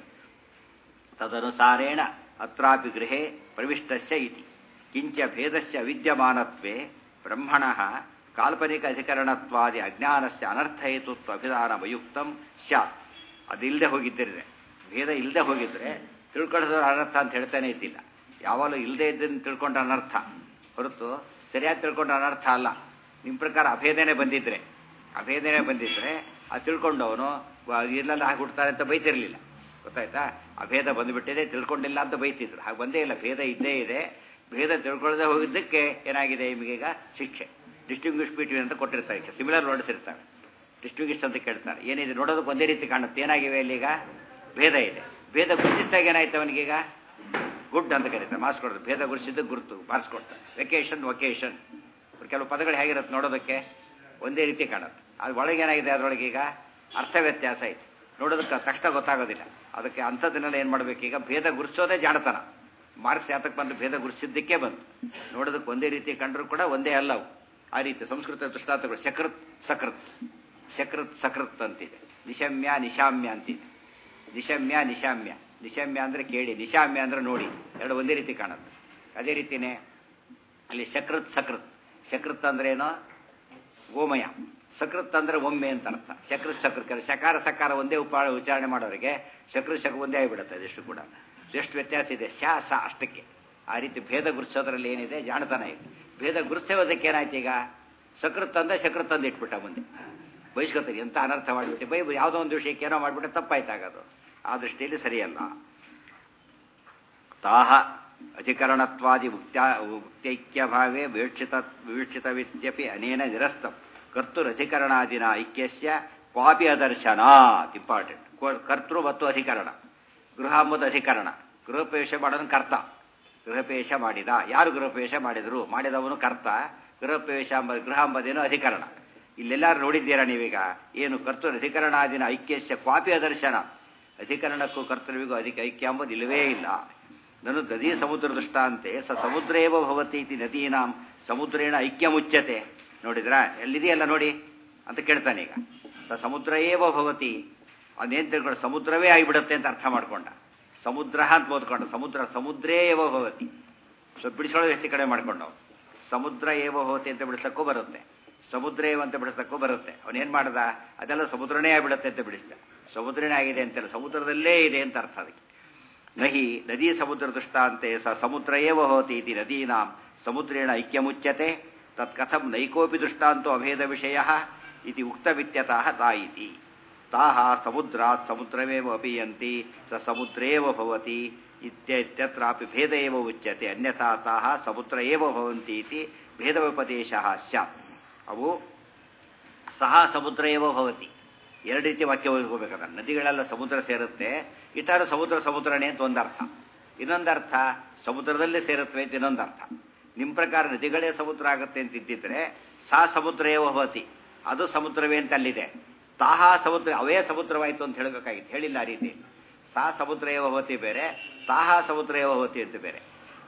ತದನುಸಾರೇಣ ಅತ್ರಾಪಿ ಗೃಹೇ ಪ್ರವಿಷ್ಟಸ್ಯ ಇತಿ ಕಿಂಚ ಭೇದಸ್ಯ ವಿದ್ಯಮಾನತ್ವೇ ಬ್ರಹ್ಮಣ ಕಾಲ್ಪನಿಕ ಅಧಿಕರಣತ್ವಾದಿ ಅಜ್ಞಾನಸ್ಯ ಅನರ್ಥಹೇತುತ್ವ ಅಭಿಧಾನಮಯುಕ್ತಂ ಸ್ಯಾತ್ ಅದಿಲ್ಲದೆ ಹೋಗಿದ್ದರೆ ಭೇದ ಇಲ್ಲದೆ ಹೋಗಿದ್ರೆ ತಿಳ್ಕೊಳ್ಳೋದು ಅನರ್ಥ ಅಂತ ಹೇಳ್ತಾನೆ ಇದ್ದಿಲ್ಲ ಯಾವಾಗಲೂ ಇಲ್ಲದೆ ಇದ್ದನ್ನು ತಿಳ್ಕೊಂಡ ಅನರ್ಥ ಹೊರತು ಸರಿಯಾಗಿ ತಿಳ್ಕೊಂಡ ಅನರ್ಥ ಅಲ್ಲ ನಿಮ್ಮ ಪ್ರಕಾರ ಅಭೇದನೆ ಬಂದಿದ್ರೆ ಅಭೇದನೆ ಬಂದಿದ್ರೆ ಅದು ತಿಳ್ಕೊಂಡವನು ಇಲ್ಲೆಲ್ಲ ಹಾಗೆ ಹುಡ್ತಾರೆ ಅಂತ ಬೈತಿರಲಿಲ್ಲ ಗೊತ್ತಾಯ್ತಾ ಅಭೇದ ಬಂದುಬಿಟ್ಟಿದೆ ತಿಳ್ಕೊಂಡಿಲ್ಲ ಅಂತ ಬೈತಿದ್ರು ಹಾಗೆ ಬಂದೇ ಇಲ್ಲ ಭೇದ ಇದ್ದೇ ಇದೆ ಭೇದ ತಿಳ್ಕೊಳ್ಳದೆ ಹೋಗಿದ್ದಕ್ಕೆ ಏನಾಗಿದೆ ನಿಮಗೀಗ ಶಿಕ್ಷೆ ಡಿಸ್ಟಿಂಗ್ವಿಷ್ ಬಿಟ್ವೀನ್ ಅಂತ ಕೊಟ್ಟಿರ್ತಾರೆ ಸಿಮಿಲರ್ ವರ್ಡ್ಸ್ ಇರ್ತವೆ ಡಿಸ್ಟ್ರಿಬ್ಯೂಷನ್ ಅಂತ ಕೇಳ್ತಾರೆ ಏನಿದೆ ನೋಡೋದಕ್ಕೆ ಒಂದೇ ರೀತಿ ಕಾಣುತ್ತೆ ಏನಾಗಿವೆ ಅಲ್ಲೀಗ ಭೇದ ಇದೆ ಭೇದ ಗುರುತಿಸಿದಾಗ ಏನಾಯ್ತು ಅವನಿಗೀಗ ಗುಡ್ ಅಂತ ಕರೀತಾರೆ ಮಾರ್ಕ್ಸ್ ಕೊಡ್ತಾರೆ ಭೇದ ಗುರುತಿಸಿದ್ದು ಗುರುತು ಮಾರ್ಕ್ಸ್ ಕೊಡ್ತಾರೆ ವೆಕೇಶನ್ ವೊಕೇಶನ್ ಕೆಲವು ಪದಗಳು ಹೇಗಿರುತ್ತೆ ನೋಡೋದಕ್ಕೆ ಒಂದೇ ರೀತಿ ಕಾಣುತ್ತೆ ಅದು ಒಳಗೆ ಏನಾಗಿದೆ ಅದರೊಳಗೆ ಈಗ ಅರ್ಥ ವ್ಯತ್ಯಾಸ ಐತೆ ನೋಡೋದಕ್ಕೆ ತಕ್ಷಣ ಗೊತ್ತಾಗೋದಿಲ್ಲ ಅದಕ್ಕೆ ಅಂಥದ್ದನ್ನೆಲ್ಲ ಏನು ಮಾಡಬೇಕೀಗ ಭೇದ ಗುರುತಿಸೋದೇ ಜಾಣತನ ಮಾರ್ಕ್ಸ್ ಯಾತಕ್ಕೆ ಬಂದು ಭೇದ ಗುರುತಿಸಿದ್ದಕ್ಕೆ ಬಂತು ನೋಡೋದಕ್ಕೆ ಒಂದೇ ರೀತಿ ಕಂಡರೂ ಕೂಡ ಒಂದೇ ಅಲ್ಲವು ಆ ರೀತಿ ಸಂಸ್ಕೃತ ದೃಷ್ಟಾಂತಗಳು ಸಕೃತ್ ಸಕೃತ್ ಸಕೃತ್ ಸಕೃತ್ ಅಂತಿದೆ ನಿಶಮ್ಯ ನಿಶಾಮ್ಯ ಅಂತಿದೆ ನಿಶಮ್ಯ ನಿಶಾಮ್ಯ ನಿಶಮ್ಯ ಅಂದರೆ ಕೇಳಿ ನಿಶಾಮ್ಯ ಅಂದರೆ ನೋಡಿ ಎರಡು ಒಂದೇ ರೀತಿ ಕಾಣುತ್ತೆ ಅದೇ ರೀತಿಯೇ ಅಲ್ಲಿ ಸಕೃತ್ ಸಕೃತ್ ಸಕೃತ್ ಅಂದ್ರೆ ಏನೋ ಗೋಮಯ ಸಕೃತ್ ಅಂದ್ರೆ ಒಮ್ಮೆ ಅಂತ ಅರ್ಥ ಸಕೃತ್ ಸಕೃತ್ ಶಕಾರ ಸಕಾರ ಒಂದೇ ಉಪ ಉಚ್ಚಾರಣೆ ಮಾಡೋರಿಗೆ ಸಕೃತ್ ಶಕ ಒಂದೇ ಆಗಿಬಿಡುತ್ತೆ ಅದೆಷ್ಟು ಕೂಡ ಎಷ್ಟು ವ್ಯತ್ಯಾಸ ಇದೆ ಶ ಸ ಅಷ್ಟಕ್ಕೆ ಆ ರೀತಿ ಭೇದ ಗುರುಸೋದ್ರಲ್ಲಿ ಏನಿದೆ ಜಾಣತನ ಇದೆ ಭೇದ ಗುರುಸೋದಕ್ಕೆ ಏನಾಯ್ತು ಈಗ ಸಕೃತ್ ಅಂದ ಸಕೃತ್ ಅಂದ ಇಟ್ಬಿಟ್ಟ ಮುಂದೆ ಬಯಸ್ಕೊತೀರಿ ಎಂತ ಅನರ್ಥ ಮಾಡಿಬಿಟ್ಟು ಬೈ ಯಾವುದೋ ಒಂದು ವಿಷಯಕ್ಕೆ ಏನೋ ಮಾಡಿಬಿಟ್ರೆ ತಪ್ಪಾಯ್ತಾಗೋದು ಆ ದೃಷ್ಟಿಯಲ್ಲಿ ಸರಿಯಲ್ಲ ತಾಹ ಅಧಿಕರಣತ್ವಾದಿ ಮುಕ್ತ್ಯಾ ಮುಕ್ತೈಕ್ಯಭಾವೇ ವಿವಕ್ಷಿತ ವಿವಕ್ಷಿತವಿದ್ಯಪಿ ಅನೇನ ನಿರಸ್ತಂ ಕರ್ತೃರಧಿಕರಣಾದಿನ ಐಕ್ಯಸ್ಯ ಕ್ವಾಪಿ ಅದರ್ಶನಾತ್ ಇಂಪಾರ್ಟೆಂಟ್ ಕರ್ತೃ ಮತ್ತು ಅಧಿಕರಣ ಗೃಹ ಎಂಬುದು ಅಧಿಕರಣ ಗೃಹಪ್ರವೇಶ ಮಾಡೋನು ಕರ್ತ ಗೃಹಪ್ರವೇಶ ಮಾಡಿದ ಯಾರು ಗೃಹಪ್ರವೇಶ ಮಾಡಿದರು ಮಾಡಿದವನು ಕರ್ತ ಗೃಹಪ್ರವೇಶ ಎಂಬ ಗೃಹ ಎಂಬುದೇನು ಅಧಿಕರಣ ಇಲ್ಲೆಲ್ಲಾರು ನೋಡಿದ್ದೀರಾ ನೀವೀಗ ಏನು ಕರ್ತೃ ಅಧಿಕರಣಾದಿನ ಐಕ್ಯಸ್ಯ ಕ್ವಾಪಿ ಅದರ್ಶನ ಅಧಿಕರಣಕ್ಕೂ ಕರ್ತೃವಿಗೂ ಅಧಿಕ ಐಕ್ಯ ಎಂಬುದು ಇಲ್ಲವೇ ಇಲ್ಲ ನಾನು ನದಿ ಸಮುದ್ರ ದೃಷ್ಟಾಂತೆ ಸ ಸಮುದ್ರೇವ ಭವತಿ ಇತಿ ನದೀನಾಂ ಸಮುದ್ರೇಣ ಐಕ್ಯ ಮುಚ್ಚತೆ ನೋಡಿದ್ರಾ ಎಲ್ಲಿದೆಯಲ್ಲ ನೋಡಿ ಅಂತ ಕೇಳ್ತಾನೆ ಈಗ ಸ ಸಮುದ್ರ ಏವ ಭವತಿ ಅದೇನು ತಿಳ್ಕೊಂಡು ಸಮುದ್ರವೇ ಆಗಿಬಿಡುತ್ತೆ ಅಂತ ಅರ್ಥ ಮಾಡ್ಕೊಂಡ ಸಮುದ್ರ ಅಂತ ಓದ್ಕೊಂಡ ಸಮುದ್ರ ಸಮುದ್ರೇ ಏವ ಭವತಿ ಸೊ ಬಿಡಿಸೋದು ಹೆಚ್ಚು ಕಡೆ ಮಾಡ್ಕೊಂಡು ನಾವು ಸಮುದ್ರ ಏವ ಭವತಿ ಅಂತ ಬಿಡಿಸಕ್ಕೂ ಬರುತ್ತೆ ಸಮುದ್ರ ಏವ ಅಂತ ಬಿಡಿಸಕ್ಕೂ ಬರುತ್ತೆ ಅವನೇನು ಮಾಡ್ದ ಅದೆಲ್ಲ ಸಮುದ್ರನೇ ಆಗಿಬಿಡುತ್ತೆ ಅಂತ ಬಿಡಿಸ್ದ ಸಮುದ್ರನೇ ಆಗಿದೆ ಅಂತಲ್ಲ ಸಮುದ್ರದಲ್ಲೇ ಇದೆ ಅಂತ ಅರ್ಥ ಅದಕ್ಕೆ ನಹಿ ನದಿ ಸಮುದ್ರ ದೃಷ್ಟಾಂತೆ ಸ ಸಮುದ್ರ ಏವ ಹೋತಿ ಇತಿ ನದೀನಾಂ ಸಮುದ್ರೇಣ ಐಕ್ಯಮುಚ್ಯತೆ ತತ್ ಕಥಂ ನೈಕೋಪಿ ದೃಷ್ಟಾಂತೋ ಅಭೇದ ವಿಷಯ ಇತಿ ಉಕ್ತವಿತ್ಯತಃ ತಾಯಿತಿ ತಾಹ ಸಮುದ್ರಾತ್ ಸಮುದ್ರಮೇವ ಅಪಿಯಂತಿ ಸ ಸಮುದ್ರೇವ ಭವತಿ ಇತ್ಯತ್ರಾಪಿ ಭೇದ ಏವ ಉಚ್ಯತೆ ಅನ್ಯಥಾ ತಾಹ ಸಮುದ್ರ ಏವ ಭವಂತಿ ಇತಿ ಭೇದೋಪದೇಶ ಸ್ಯಾತ್ ಅವು ಸಹ ಸಮುದ್ರ ಏವ ಭವತಿ ಎರಡು ರೀತಿ ವಾಕ್ಯ ಓದ್ಕೋಬೇಕಾದ ನದಿಗಳೆಲ್ಲ ಸಮುದ್ರ ಸೇರುತ್ತೆ ಇತರ ಸಮುದ್ರ ಸಮುದ್ರನೇ ಅಂತ ಒಂದರ್ಥ ಇನ್ನೊಂದರ್ಥ ಸಮುದ್ರದಲ್ಲೇ ಸೇರುತ್ತವೆ ಅಂತ ಇನ್ನೊಂದರ್ಥ ನಿಮ್ಮ ಪ್ರಕಾರ ನದಿಗಳೇ ಸಮುದ್ರ ಆಗುತ್ತೆ ಅಂತ ಇದ್ದಿದ್ರೆ ಸಾ ಸಮುದ್ರ ಏವ ಭವತಿ ಅದು ಸಮುದ್ರವೇ ಅಂತ ಅಲ್ಲಿದೆ ತಾಹ ಸಮುದ್ರ ಅವೇ ಸಮುದ್ರವಾಯಿತು ಅಂತ ಹೇಳಬೇಕಾಗಿತ್ತು ಹೇಳಿಲ್ಲ ಆ ರೀತಿ ಸಾ ಸಮುದ್ರ ಏವ ಭವತಿ ಬೇರೆ ತಾಹ ಸಮುದ್ರ ಏವ ಭವತಿ ಅಂತ ಬೇರೆ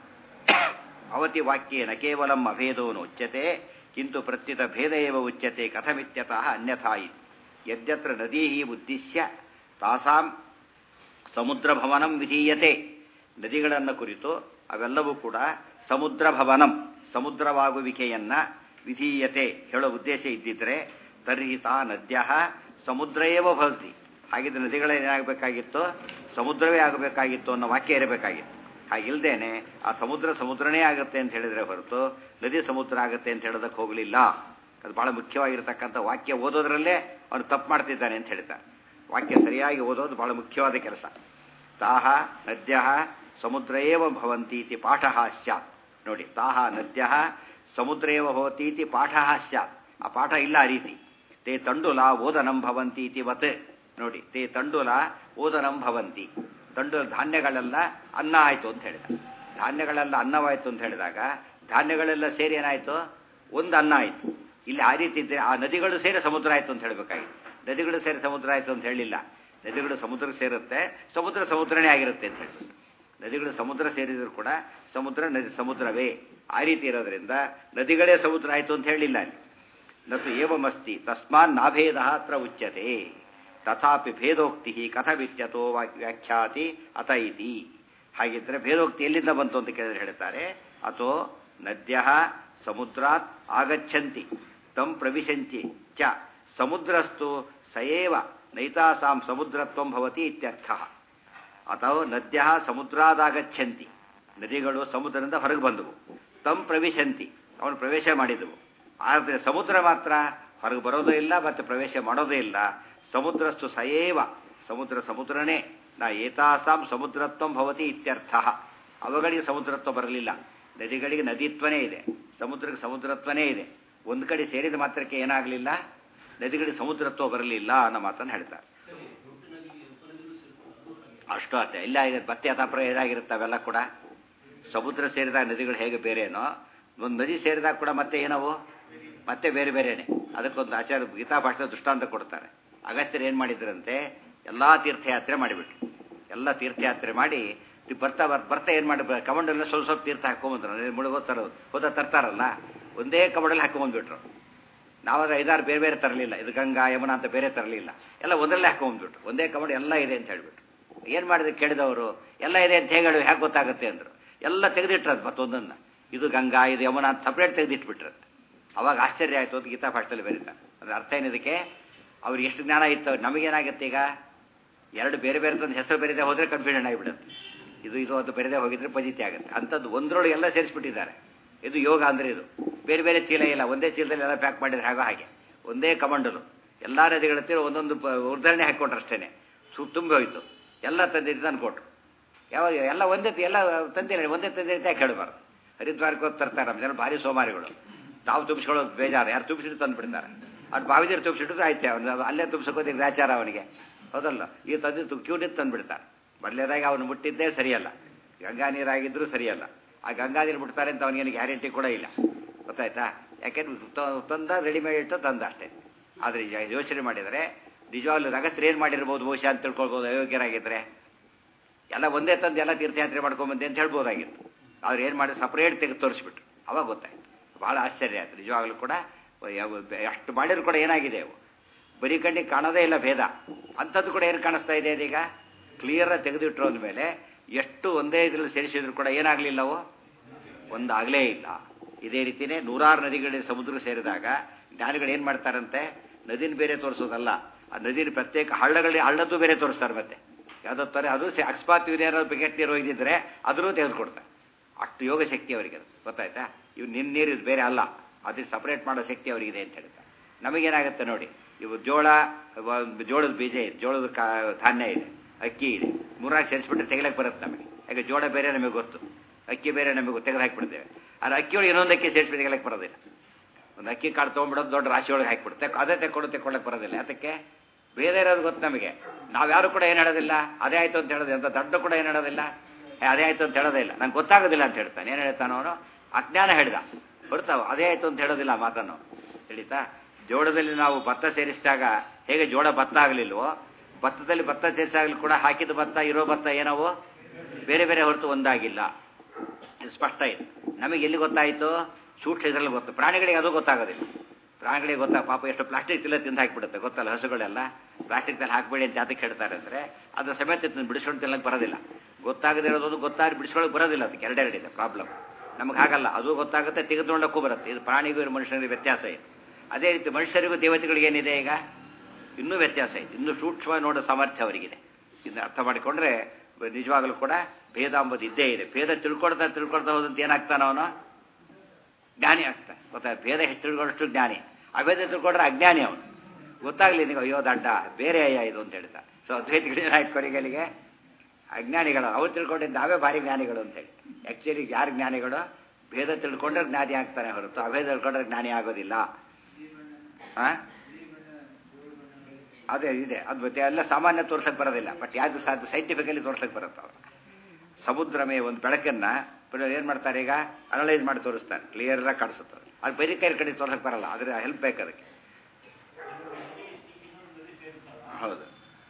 ಅವತಿ ವಾಕ್ಯೇನ ಕೇವಲಂ ಅಭೇದೋನು ಉಚ್ಯತೆ ಕಿಂತು ಪ್ರತ್ಯುತ ಭೇದ ಏವ ಉಚ್ಯತೆ ಕಥಮಿತ್ಯತಃ ಅನ್ಯಥಾ ಇತಿ ಯದ್ಯತ್ರ ನದೀ ಉದ್ದೇಶ್ಯ ತಾಸಾಂ ಸಮುದ್ರ ಭವನಂ ವಿಧೀಯತೆ ನದಿಗಳನ್ನು ಕುರಿತು ಅವೆಲ್ಲವೂ ಕೂಡ ಸಮುದ್ರ ಭವನಂ ಸಮುದ್ರವಾಗುವಿಕೆಯನ್ನ ವಿಧೀಯತೆ ಹೇಳೋ ಉದ್ದೇಶ ಇದ್ದಿದ್ರೆ ತರ್ಹಿ ತಾ ನದ್ಯ ಸಮುದ್ರ ಏವ ಭವತಿ ಹಾಗಿದ್ರೆ ನದಿಗಳೇನಾಗಬೇಕಾಗಿತ್ತು ಸಮುದ್ರವೇ ಆಗಬೇಕಾಗಿತ್ತು ಅನ್ನೋ ವಾಕ್ಯ ಇರಬೇಕಾಗಿತ್ತು ಹಾಗಿಲ್ದೇನೆ ಆ ಸಮುದ್ರ ಸಮುದ್ರನೇ ಆಗುತ್ತೆ ಅಂತ ಹೇಳಿದ್ರೆ ಹೊರತು ನದಿ ಸಮುದ್ರ ಆಗುತ್ತೆ ಅಂತ ಹೇಳೋದಕ್ಕೆ ಹೋಗಲಿಲ್ಲ ಅದು ಬಹಳ ಮುಖ್ಯವಾಗಿರ್ತಕ್ಕಂಥ ವಾಕ್ಯ ಓದೋದ್ರಲ್ಲೇ ಅವನು ತಪ್ಪು ಮಾಡ್ತಿದ್ದಾನೆ ಅಂತ ಹೇಳ್ತಾರೆ ವಾಕ್ಯ ಸರಿಯಾಗಿ ಓದೋದು ಬಹಳ ಮುಖ್ಯವಾದ ಕೆಲಸ ತಾಹ ನದ್ಯ ಸಮುದ್ರ ಏವ ಭವಂತಿ ಇತಿ ಪಾಠ ಸ್ಯಾತ್ ನೋಡಿ ತಾಹ ನದ್ಯ ಸಮುದ್ರ ಏವ ಭವತಿ ಇತಿ ಪಾಠ ಸ್ಯಾತ್ ಆ ಪಾಠ ಇಲ್ಲ ಆ ರೀತಿ ತೇ ತಂಡುಲ ಓದನಂ ಭವಂತಿ ಇತಿ ವತ್ ನೋಡಿ ತೇ ತಂಡುಲ ಓದನಂ ಭವಂತಿ ತಂಡು ಧಾನ್ಯಗಳೆಲ್ಲ ಅನ್ನ ಆಯಿತು ಅಂತ ಹೇಳಿದ ಧಾನ್ಯಗಳೆಲ್ಲ ಅನ್ನವಾಯಿತು ಅಂತ ಹೇಳಿದಾಗ ಧಾನ್ಯಗಳೆಲ್ಲ ಸೇರಿ ಏನಾಯಿತು ಒಂದು ಅನ್ನ ಆಯಿತು ಇಲ್ಲಿ ಆ ರೀತಿ ಇದ್ದರೆ ಆ ನದಿಗಳು ಸೇರಿ ಸಮುದ್ರ ಆಯಿತು ಅಂತ ಹೇಳಬೇಕಾಗಿತ್ತು ನದಿಗಳು ಸೇರಿ ಸಮುದ್ರ ಆಯಿತು ಅಂತ ಹೇಳಿಲ್ಲ ನದಿಗಳು ಸಮುದ್ರ ಸೇರುತ್ತೆ ಸಮುದ್ರ ಸಮುದ್ರನೇ ಆಗಿರುತ್ತೆ ಅಂತ ಹೇಳಿ ನದಿಗಳು ಸಮುದ್ರ ಸೇರಿದ್ರು ಕೂಡ ಸಮುದ್ರ ನದಿ ಸಮುದ್ರವೇ ಆ ರೀತಿ ಇರೋದ್ರಿಂದ ನದಿಗಳೇ ಸಮುದ್ರ ಆಯಿತು ಅಂತ ಹೇಳಿಲ್ಲ ಅಲ್ಲಿ ನತು ಏವಮಸ್ತಿ ತಸ್ಮಾನ್ ನಾಭೇದ ಅತ್ರ ಉಚ್ಯತೆ ತಥಾಪಿ ಭೇದೋಕ್ತಿ ಕಥವಿತ್ಯತೋ ವ್ಯಾಖ್ಯಾತಿ ಅತ ಇತಿ ಹಾಗಿದ್ರೆ ಭೇದೋಕ್ತಿ ಎಲ್ಲಿಂದ ಬಂತು ಅಂತ ಕೇಳಿದ್ರೆ ಹೇಳ್ತಾರೆ ಅಥೋ ನದ್ಯ ಸಮುದ್ರಾತ್ ಆಗಚ್ಚಂತಿ ತಂ ಪ್ರವಿಶಂತಿ ಚ ಸಮುದ್ರಸ್ತು ಸಯೇವ ನೈತಾಸಾಂ ಸಮುದ್ರತ್ವಂ ಭವತಿ ಇತ್ಯರ್ಥ ಅಥವಾ ನದ್ಯ ಸಮುದ್ರಾದಾಗಚ್ಚಂತಿ ನದಿಗಳು ಸಮುದ್ರದಿಂದ ಹೊರಗೆ ಬಂದವು ತಂ ಪ್ರವಿಶಂತಿ ಅವನು ಪ್ರವೇಶ ಮಾಡಿದವು ಆದರೆ ಸಮುದ್ರ ಮಾತ್ರ ಹೊರಗೆ ಬರೋದೇ ಇಲ್ಲ ಮತ್ತು ಪ್ರವೇಶ ಮಾಡೋದೇ ಇಲ್ಲ ಸಮುದ್ರಸ್ತು ಸಯೇವ ಸಮುದ್ರ ಸಮುದ್ರನೇ ನಾ ಏತಾಸಾಂ ಸಮುದ್ರತ್ವಂ ಭವತಿ ಇತ್ಯರ್ಥ ಅವುಗಳಿಗೆ ಸಮುದ್ರತ್ವ ಬರಲಿಲ್ಲ ನದಿಗಳಿಗೆ ನದಿತ್ವನೇ ಇದೆ ಸಮುದ್ರಕ್ಕೆ ಸಮುದ್ರತ್ವನೇ ಇದೆ ಒಂದು ಕಡೆ ಸೇರಿದ ಮಾತ್ರಕ್ಕೆ ಏನಾಗಲಿಲ್ಲ ನದಿಗಳಿಗೆ ಸಮುದ್ರತ್ವ ಬರಲಿಲ್ಲ ಅನ್ನೋ ಮಾತನ್ನು ಹೇಳ್ತಾರೆ ಅಷ್ಟು ಅಷ್ಟೇ ಇಲ್ಲ ಈಗ ಭಕ್ತಿ ಅಥಾಪ್ರ ಏನಾಗಿರುತ್ತೆ ಅವೆಲ್ಲ ಕೂಡ ಸಮುದ್ರ ಸೇರಿದಾಗ ನದಿಗಳು ಹೇಗೆ ಬೇರೆನೋ ಒಂದು ನದಿ ಸೇರಿದಾಗ ಕೂಡ ಮತ್ತೆ ಏನವು ಮತ್ತೆ ಬೇರೆ ಬೇರೆನೆ ಅದಕ್ಕೊಂದು ಆಚಾರ್ಯ ಗೀತಾ ಭಾಷಣ ದೃಷ್ಟಾಂತ ಕೊಡ್ತಾರೆ ಅಗಸ್ತ್ಯರು ಏನು ಮಾಡಿದ್ರಂತೆ ಎಲ್ಲ ತೀರ್ಥಯಾತ್ರೆ ಮಾಡಿಬಿಟ್ರು ಎಲ್ಲ ತೀರ್ಥಯಾತ್ರೆ ಮಾಡಿ ತಿ- ಬರ್ತಾ ಬರ್ತಾ ಬರ್ತಾ ಏನು ಮಾಡಿ ಕಮಂಡಲ್ಲ ಸ್ವಲ್ಪ ಸ್ವಲ್ಪ ತೀರ್ಥ ಹಾಕೊಂಬಂದ್ರು ಮುಳುಗೋ ತರೋದು ಹೋದ ತರ್ತಾರಲ್ಲ ಒಂದೇ ಕಮಂಡಲ್ಲಿ ಹಾಕೊಂಬಂದ್ಬಿಟ್ರು ನಾವಾಗ ಐದಾರು ಬೇರೆ ಬೇರೆ ತರಲಿಲ್ಲ ಇದು ಗಂಗಾ ಯಮುನಾ ಅಂತ ಬೇರೆ ತರಲಿಲ್ಲ ಎಲ್ಲ ಒಂದರಲ್ಲೇ ಹಾಕೊಂಡ್ಬಿಟ್ರು ಒಂದೇ ಕಮಂಡ್ ಎಲ್ಲ ಇದೆ ಅಂತ ಹೇಳ್ಬಿಟ್ರು ಏನು ಮಾಡಿದ್ರು ಕೇಳಿದವರು ಎಲ್ಲ ಇದೆ ಅಂತ ಹೇಳಿ ಹೇಗೆ ಗೊತ್ತಾಗುತ್ತೆ ಅಂದರು ಎಲ್ಲ ತೆಗೆದಿಟ್ರದು ಮತ್ತೊಂದನ್ನು ಇದು ಗಂಗಾ ಇದು ಯಮುನಾ ಅಂತ ಸಪ್ರೇಟ್ ತೆಗೆದಿಟ್ಬಿಟ್ರದು ಅವಾಗ ಆಶ್ಚರ್ಯ ಆಯಿತು ಅಂತ ಗೀತಾ ಭಾಷೆಯಲ್ಲಿ ಬರೀತಾರೆ ಅದ್ರ ಅರ್ಥ ಏನಿದಕ್ಕೆ ಅವ್ರಿಗೆ ಎಷ್ಟು ಜ್ಞಾನ ಇತ್ತು ನಮಗೇನಾಗುತ್ತೆ ಈಗ ಎರಡು ಬೇರೆ ಬೇರೆ ತಂದು ಹೆಸರು ಬೇರೆದೇ ಹೋದರೆ ಕನ್ಫ್ಯೂಷನ್ ಆಗಿಬಿಡುತ್ತೆ ಇದು ಇದು ಅದು ಬೇರೆದೇ ಹೋಗಿದ್ರೆ ಪಜಿತಿ ಆಗುತ್ತೆ ಅಂಥದ್ದು ಒಂದರೊಳಗೆ ಎಲ್ಲ ಸೇರಿಸ್ಬಿಟ್ಟಿದ್ದಾರೆ ಇದು ಯೋಗ ಅಂದರೆ ಇದು ಬೇರೆ ಬೇರೆ ಚೀಲ ಇಲ್ಲ ಒಂದೇ ಚೀಲದಲ್ಲಿ ಎಲ್ಲ ಪ್ಯಾಕ್ ಮಾಡಿದ್ರೆ ಹಾಗೋ ಹಾಗೆ ಒಂದೇ ಕಮಂಡಲು ಎಲ್ಲ ನದಿಗಳ ತೀರ ಒಂದೊಂದು ಪ- ಉದಾಹರಣೆ ಹಾಕ್ಕೊಟ್ರು ಅಷ್ಟೇ ಸು ತುಂಬಿ ಹೋಯಿತು ಎಲ್ಲ ತಂದಿದ್ದು ತಂದು ಕೊಟ್ರು ಯಾವಾಗ ಎಲ್ಲ ಒಂದೇ ತಿ- ಎಲ್ಲ ತಂದಿಲ್ಲ ಒಂದೇ ತಂದೆ ಅಂತ ಕೇಳಬಾರ್ದು ಹರಿದ್ವಾರಕ್ಕೆ ಹೋಗಿ ತರ್ತಾರೆ ನಮ್ಮ ಜನ ಭಾರಿ ಸೋಮಾರಿಗಳು ತಾವು ತುಂಬಿಸ್ಕೊಳ್ಳೋದು ಬೇಜಾರು ಯಾರು ತುಂಬಿಸಿಟ್ಟು ತಂದು ಬಿಡ್ತಾರೆ ಅವ್ನು ಬಾವಿದಿರು ತುಂಬಿಸಿಟ್ಟು ಆಯ್ತು ಅವನು ಅಲ್ಲೇ ತುಂಬಿಸ್ಕೋದು ಗ್ರಾಚಾರ ಅವನಿಗೆ ಹೌದಲ್ಲ ಈ ತಂದು ಕ್ಯೂನಿದ್ದು ತಂದು ಬಿಡ್ತಾರೆ ಮೊದಲೇದಾಗಿ ಅವನು ಮುಟ್ಟಿದ್ದೇ ಸರಿಯಲ್ಲ ಗಂಗಾ ನೀರಾಗಿದ್ರೂ ಸರಿಯಲ್ಲ ಆ ಗಂಗಾ ನೀರು ಮುಟ್ತಾರೆ ಅಂತ ಅವನಿಗೇನು ಗ್ಯಾರಂಟಿ ಕೂಡ ಇಲ್ಲ ಗೊತ್ತಾಯ್ತಾ ಯಾಕೆಂದ್ರೆ ತ- ತಂದ ರೆಡಿಮೇಡ್ ಇಟ್ಟು ತಂದ ಅಷ್ಟೇ ಆದರೆ ಈಗ ಯೋಚನೆ ಮಾಡಿದರೆ ನಿಜವಾಗ್ಲೂ ರಗಸ್ತ್ರ ಏನು ಮಾಡಿರ್ಬೋದು ಬಹುಶಃ ಅಂತ ತಿಳ್ಕೊಳ್ಬೋದು ಅಯೋಗ್ಯರಾಗಿದ್ದರೆ ಎಲ್ಲ ಒಂದೇ ತಂದು ಎಲ್ಲ ತೀರ್ಥಯಾತ್ರೆ ಮಾಡ್ಕೊಂಬಂದೆ ಅಂತ ಹೇಳ್ಬೋದಾಗಿತ್ತು ಅವ್ರು ಏನು ಮಾಡಿ ಸಪ್ರೇಟ್ ತೆಗೆದು ತೋರಿಸ್ಬಿಟ್ರು ಅವಾಗ ಗೊತ್ತಾಯ್ತು ಭಾಳ ಆಶ್ಚರ್ಯ ಆಯ್ತು ನಿಜವಾಗ್ಲೂ ಕೂಡ ಯಾವ- ಅಷ್ಟು ಮಾಡಿದ್ರು ಕೂಡ ಏನಾಗಿದೆ ಅವು ಬರೀ ಕಣ್ಣಿಗೆ ಕಾಣೋದೇ ಇಲ್ಲ ಭೇದ ಅಂಥದ್ದು ಕೂಡ ಏನು ಕಾಣಿಸ್ತಾ ಇದೆ ಅದೀಗ ಕ್ಲಿಯರಾಗಿ ತೆಗೆದಿಟ್ರು ಅಂದಮೇಲೆ ಎಷ್ಟು ಒಂದೇ ಇದರಲ್ಲಿ ಸೇರಿಸಿದ್ರು ಕೂಡ ಏನಾಗಲಿಲ್ಲ ಅವು ಒಂದಾಗಲೇ ಇಲ್ಲ ಇದೇ ರೀತಿಯೇ ನೂರಾರು ನದಿಗಳಿಗೆ ಸಮುದ್ರ ಸೇರಿದಾಗ ಜ್ಞಾನಿಗಳು ಏನು ಮಾಡ್ತಾರಂತೆ ನದಿನ ಬೇರೆ ತೋರಿಸೋದಲ್ಲ ಆ ನದಿನ ಪ್ರತ್ಯೇಕ ಹಳ್ಳಗಳಿಗೆ ಹಳ್ಳದ್ದು ಬೇರೆ ತೋರಿಸ್ತಾರೆ ಮತ್ತೆ ಯಾವುದೋ ತರ ಅದು ಸೆ- ಅಕಸ್ಮಾತ್ ಇವನೇನಾದ್ರು ಬಿಕೆಟ್ ನೀರು ಹೋಗಿದ್ದರೆ ಅದನ್ನು ತೆಗೆದುಕೊಡ್ತಾರೆ ಅಷ್ಟು ಯೋಗ ಶಕ್ತಿ ಅವರಿಗೆ ಅದು ಗೊತ್ತಾಯ್ತಾ ಇವು ನಿನ್ನ ನೀರು ಇದು ಬೇರೆ ಅಲ್ಲ ಅದನ್ನ ಸಪ್ರೇಟ್ ಮಾಡೋ ಶಕ್ತಿ ಅವರಿಗಿದೆ ಅಂತ ಹೇಳ್ತಾರೆ ನಮಗೇನಾಗುತ್ತೆ ನೋಡಿ ಇವು ಜೋಳ ಒಂದು ಜೋಳದ ಬೀಜ ಇದೆ ಜೋಳದ ಕಾ ಧಾನ್ಯ ಇದೆ ಅಕ್ಕಿ ಇದೆ ಮೂರಾಗಿ ಸೇರಿಸ್ಬಿಟ್ಟು ತೆಗಿಲಕ್ಕೆ ಬರುತ್ತೆ ನಮಗೆ ಯಾಕೆ ಜೋಳ ಬೇರೆ ನಮಗೆ ಗೊತ್ತು ಅಕ್ಕಿ ಬೇರೆ ನಮಗೆ ತೆಗೆದು ಹಾಕಿಬಿಡ್ತೇವೆ ಆದರೆ ಅಕ್ಕಿಯೊಳಗೆ ಇನ್ನೊಂದು ಅಕ್ಕಿ ಸೇರಿಸ್ಬಿಟ್ಟು ತೆಗಿಲಕ್ಕೆ ಬರೋದಿಲ್ಲ ಒಂದು ಅಕ್ಕಿ ಕಾಳು ತೊಗೊಂಡ್ಬಿಡೋದು ದೊಡ್ಡ ರಾಶಿ ಒಳಗೆ ಹಾಕಿಬಿಡುತ್ತೆ ಅದೇ ತೆಕ್ಕೊಂಡು ತೆಕ್ಕೊಳ್ಳಕ್ಕೆ ಬರೋದಿಲ್ಲ ಅದಕ್ಕೆ ಬೇರೆ ಇರೋದು ಗೊತ್ತು ನಮಗೆ ನಾವ್ಯಾರು ಕೂಡ ಏನು ಹೇಳೋದಿಲ್ಲ ಅದೇ ಆಯಿತು ಅಂತ ಹೇಳೋದಿಲ್ಲ ಅಂತ ದೊಡ್ಡ ಕೂಡ ಏನು ಹೇಳೋದಿಲ್ಲ ಏ, ಅದೇ ಆಯಿತು ಅಂತ ಹೇಳೋದೇ ಇಲ್ಲ ನಂಗೆ ಗೊತ್ತಾಗೋದಿಲ್ಲ ಅಂತ ಹೇಳ್ತಾನೆ ಏನು ಹೇಳ್ತಾನೆ ಅವನು ಅಜ್ಞಾನ ಹೇಳಿದ ಹೊಡ್ತಾವ ಅದೇ ಆಯಿತು ಅಂತ ಹೇಳೋದಿಲ್ಲ ಆ ಮಾತನ್ನು ತಿಳಿತಾ ಜೋಳದಲ್ಲಿ ನಾವು ಭತ್ತ ಸೇರಿಸಿದಾಗ ಹೇಗೆ ಜೋಳ ಭತ್ತ ಆಗಲಿಲ್ವೋ ಭತ್ತದಲ್ಲಿ ಭತ್ತ ಸೇರಿಸಾಗಲಿ ಕೂಡ ಹಾಕಿದ ಭತ್ತ ಇರೋ ಭತ್ತ ಏನವೋ ಬೇರೆ ಬೇರೆ ಹೊರತು ಒಂದಾಗಿಲ್ಲ ಇದು ಸ್ಪಷ್ಟ ಇದೆ ನಮಗೆ ಎಲ್ಲಿ ಗೊತ್ತಾಯಿತು ಸೂಕ್ಷ್ಮ ಇದರಲ್ಲಿ ಗೊತ್ತು ಪ್ರಾಣಿಗಳಿಗೆ ಅದು ಗೊತ್ತಾಗೋದಿಲ್ಲ ಪ್ರಾಣಿಗಳಿಗೆ ಗೊತ್ತಾ ಪಾಪ ಎಷ್ಟು ಪ್ಲಾಸ್ಟಿಕ್ ಇಲ್ಲ ತಿಂದು ಹಾಕಿಬಿಡುತ್ತೆ ಗೊತ್ತಲ್ಲ ಹಸುಗಳೆಲ್ಲ ಪ್ಲಾಸ್ಟಿಕ್ನಲ್ಲಿ ಹಾಕಬೇಡಿ ಅಂತ ಅದಕ್ಕೆ ಹೇಳ್ತಾರೆ ಅಂದರೆ ಅದ್ರ ಸಮೇತ ಇದನ್ನ ಬಿಡಿಸ್ಕೊಂಡು ತಿನ್ನಕ್ಕೆ ಬರೋದಿಲ್ಲ ಗೊತ್ತಾಗದೇ ಇರೋದು ಗೊತ್ತಾಗಿ ಬಿಡಿಸ್ಕೊಳ್ಳೋಕೆ ಬರೋದಿಲ್ಲ ಅದಕ್ಕೆ ಎರಡೆರಡಿದೆ ಪ್ರಾಬ್ಲಮ್ ನಮಗೆ ಹಾಗಲ್ಲ ಅದು ಗೊತ್ತಾಗುತ್ತೆ ತೆಗೆದುಕೊಳ್ಳೋಕ್ಕೂ ಬರುತ್ತೆ ಇದು ಪ್ರಾಣಿಗೂ ಇರೋ ಮನುಷ್ಯನಿಗೆ ವ್ಯತ್ಯಾಸ ಇದೆ ಅದೇ ರೀತಿ ಮನುಷ್ಯರಿಗೂ ದೇವತೆಗಳಿಗೆ ಏನಿದೆ ಈಗ ಇನ್ನೂ ವ್ಯತ್ಯಾಸ ಇದೆ ಇನ್ನೂ ಸೂಕ್ಷ್ಮವಾಗಿ ನೋಡೋ ಸಾಮರ್ಥ್ಯ ಅವರಿಗಿದೆ ಇದನ್ನ ಅರ್ಥ ಮಾಡಿಕೊಂಡ್ರೆ ನಿಜವಾಗಲೂ ಕೂಡ ಭೇದ ಅಂಬುದು ಇದ್ದೇ ಇದೆ ಭೇದ ತಿಳ್ಕೊಳ್ತಾ ತಿಳ್ಕೊಳ್ತಾ ಹೋದಂತ ಏನಾಗ್ತಾನ ಅವನು ಜ್ಞಾನಿ ಆಗ್ತಾನೆ ಗೊತ್ತಾ ಭೇದ ಹೆಚ್ಚು ತಿಳ್ಕೊಳ್ಳೋಷ್ಟು ಜ್ಞಾನಿ ಅಭೇದ ತಿಳ್ಕೊಂಡ್ರೆ ಅಜ್ಞಾನಿ ಅವನು ಗೊತ್ತಾಗ್ಲಿ ನೀವು ಅಯ್ಯೋ ದಡ್ಡ ಬೇರೆ ಅಯ್ಯ ಇದು ಅಂತ ಹೇಳ್ತಾ ಸೊ ಅದ್ವೈತಗಳೇನಾಯ್ತು ಕೊನೆಗಳಿಗೆ ಅಜ್ಞಾನಿಗಳು ಅವ್ರು ತಿಳ್ಕೊಂಡಿದ್ದು ನಾವೇ ಭಾರಿ ಜ್ಞಾನಿಗಳು ಅಂತೇಳಿ ಆ್ಯಕ್ಚುಲಿ ಯಾರು ಜ್ಞಾನಿಗಳು ಭೇದ ತಿಳ್ಕೊಂಡ್ರೆ ಜ್ಞಾನಿ ಆಗ್ತಾನೆ ಹೊರತು ಅಭೇದ ತಿಳ್ಕೊಂಡ್ರೆ ಜ್ಞಾನಿ ಆಗೋದಿಲ್ಲ ಆ? ಅದೇ ಇದೆ ಅದು ಮತ್ತೆ ಎಲ್ಲ ಸಾಮಾನ್ಯ ತೋರ್ಸಕ್ಕೆ ಬರೋದಿಲ್ಲ ಬಟ್ ಯಾವುದು ಸಾಧ್ಯ ಸೈಂಟಿಫಿಕಲಿ ತೋರ್ಸಕ್ಕೆ ಬರುತ್ತೆ ಅವರು ಸಮುದ್ರಮೇ ಒಂದು ಬೆಳಕನ್ನ ಏನು ಮಾಡ್ತಾರೆ ಈಗ ಅನಲೈಸ್ ಮಾಡಿ ತೋರಿಸ್ತಾರೆ ಕ್ಲಿಯರ್ ಆಗಿ ಕಾಣಿಸುತ್ತೆ ಅದು ಬರೀ ಕೈ ಕಡೆ ತೋರ್ಸಕ್ಕೆ ಬರಲ್ಲ ಅದ್ರ ಹೆಲ್ಪ್ ಬೇಕು ಅದಕ್ಕೆ ಹೌದು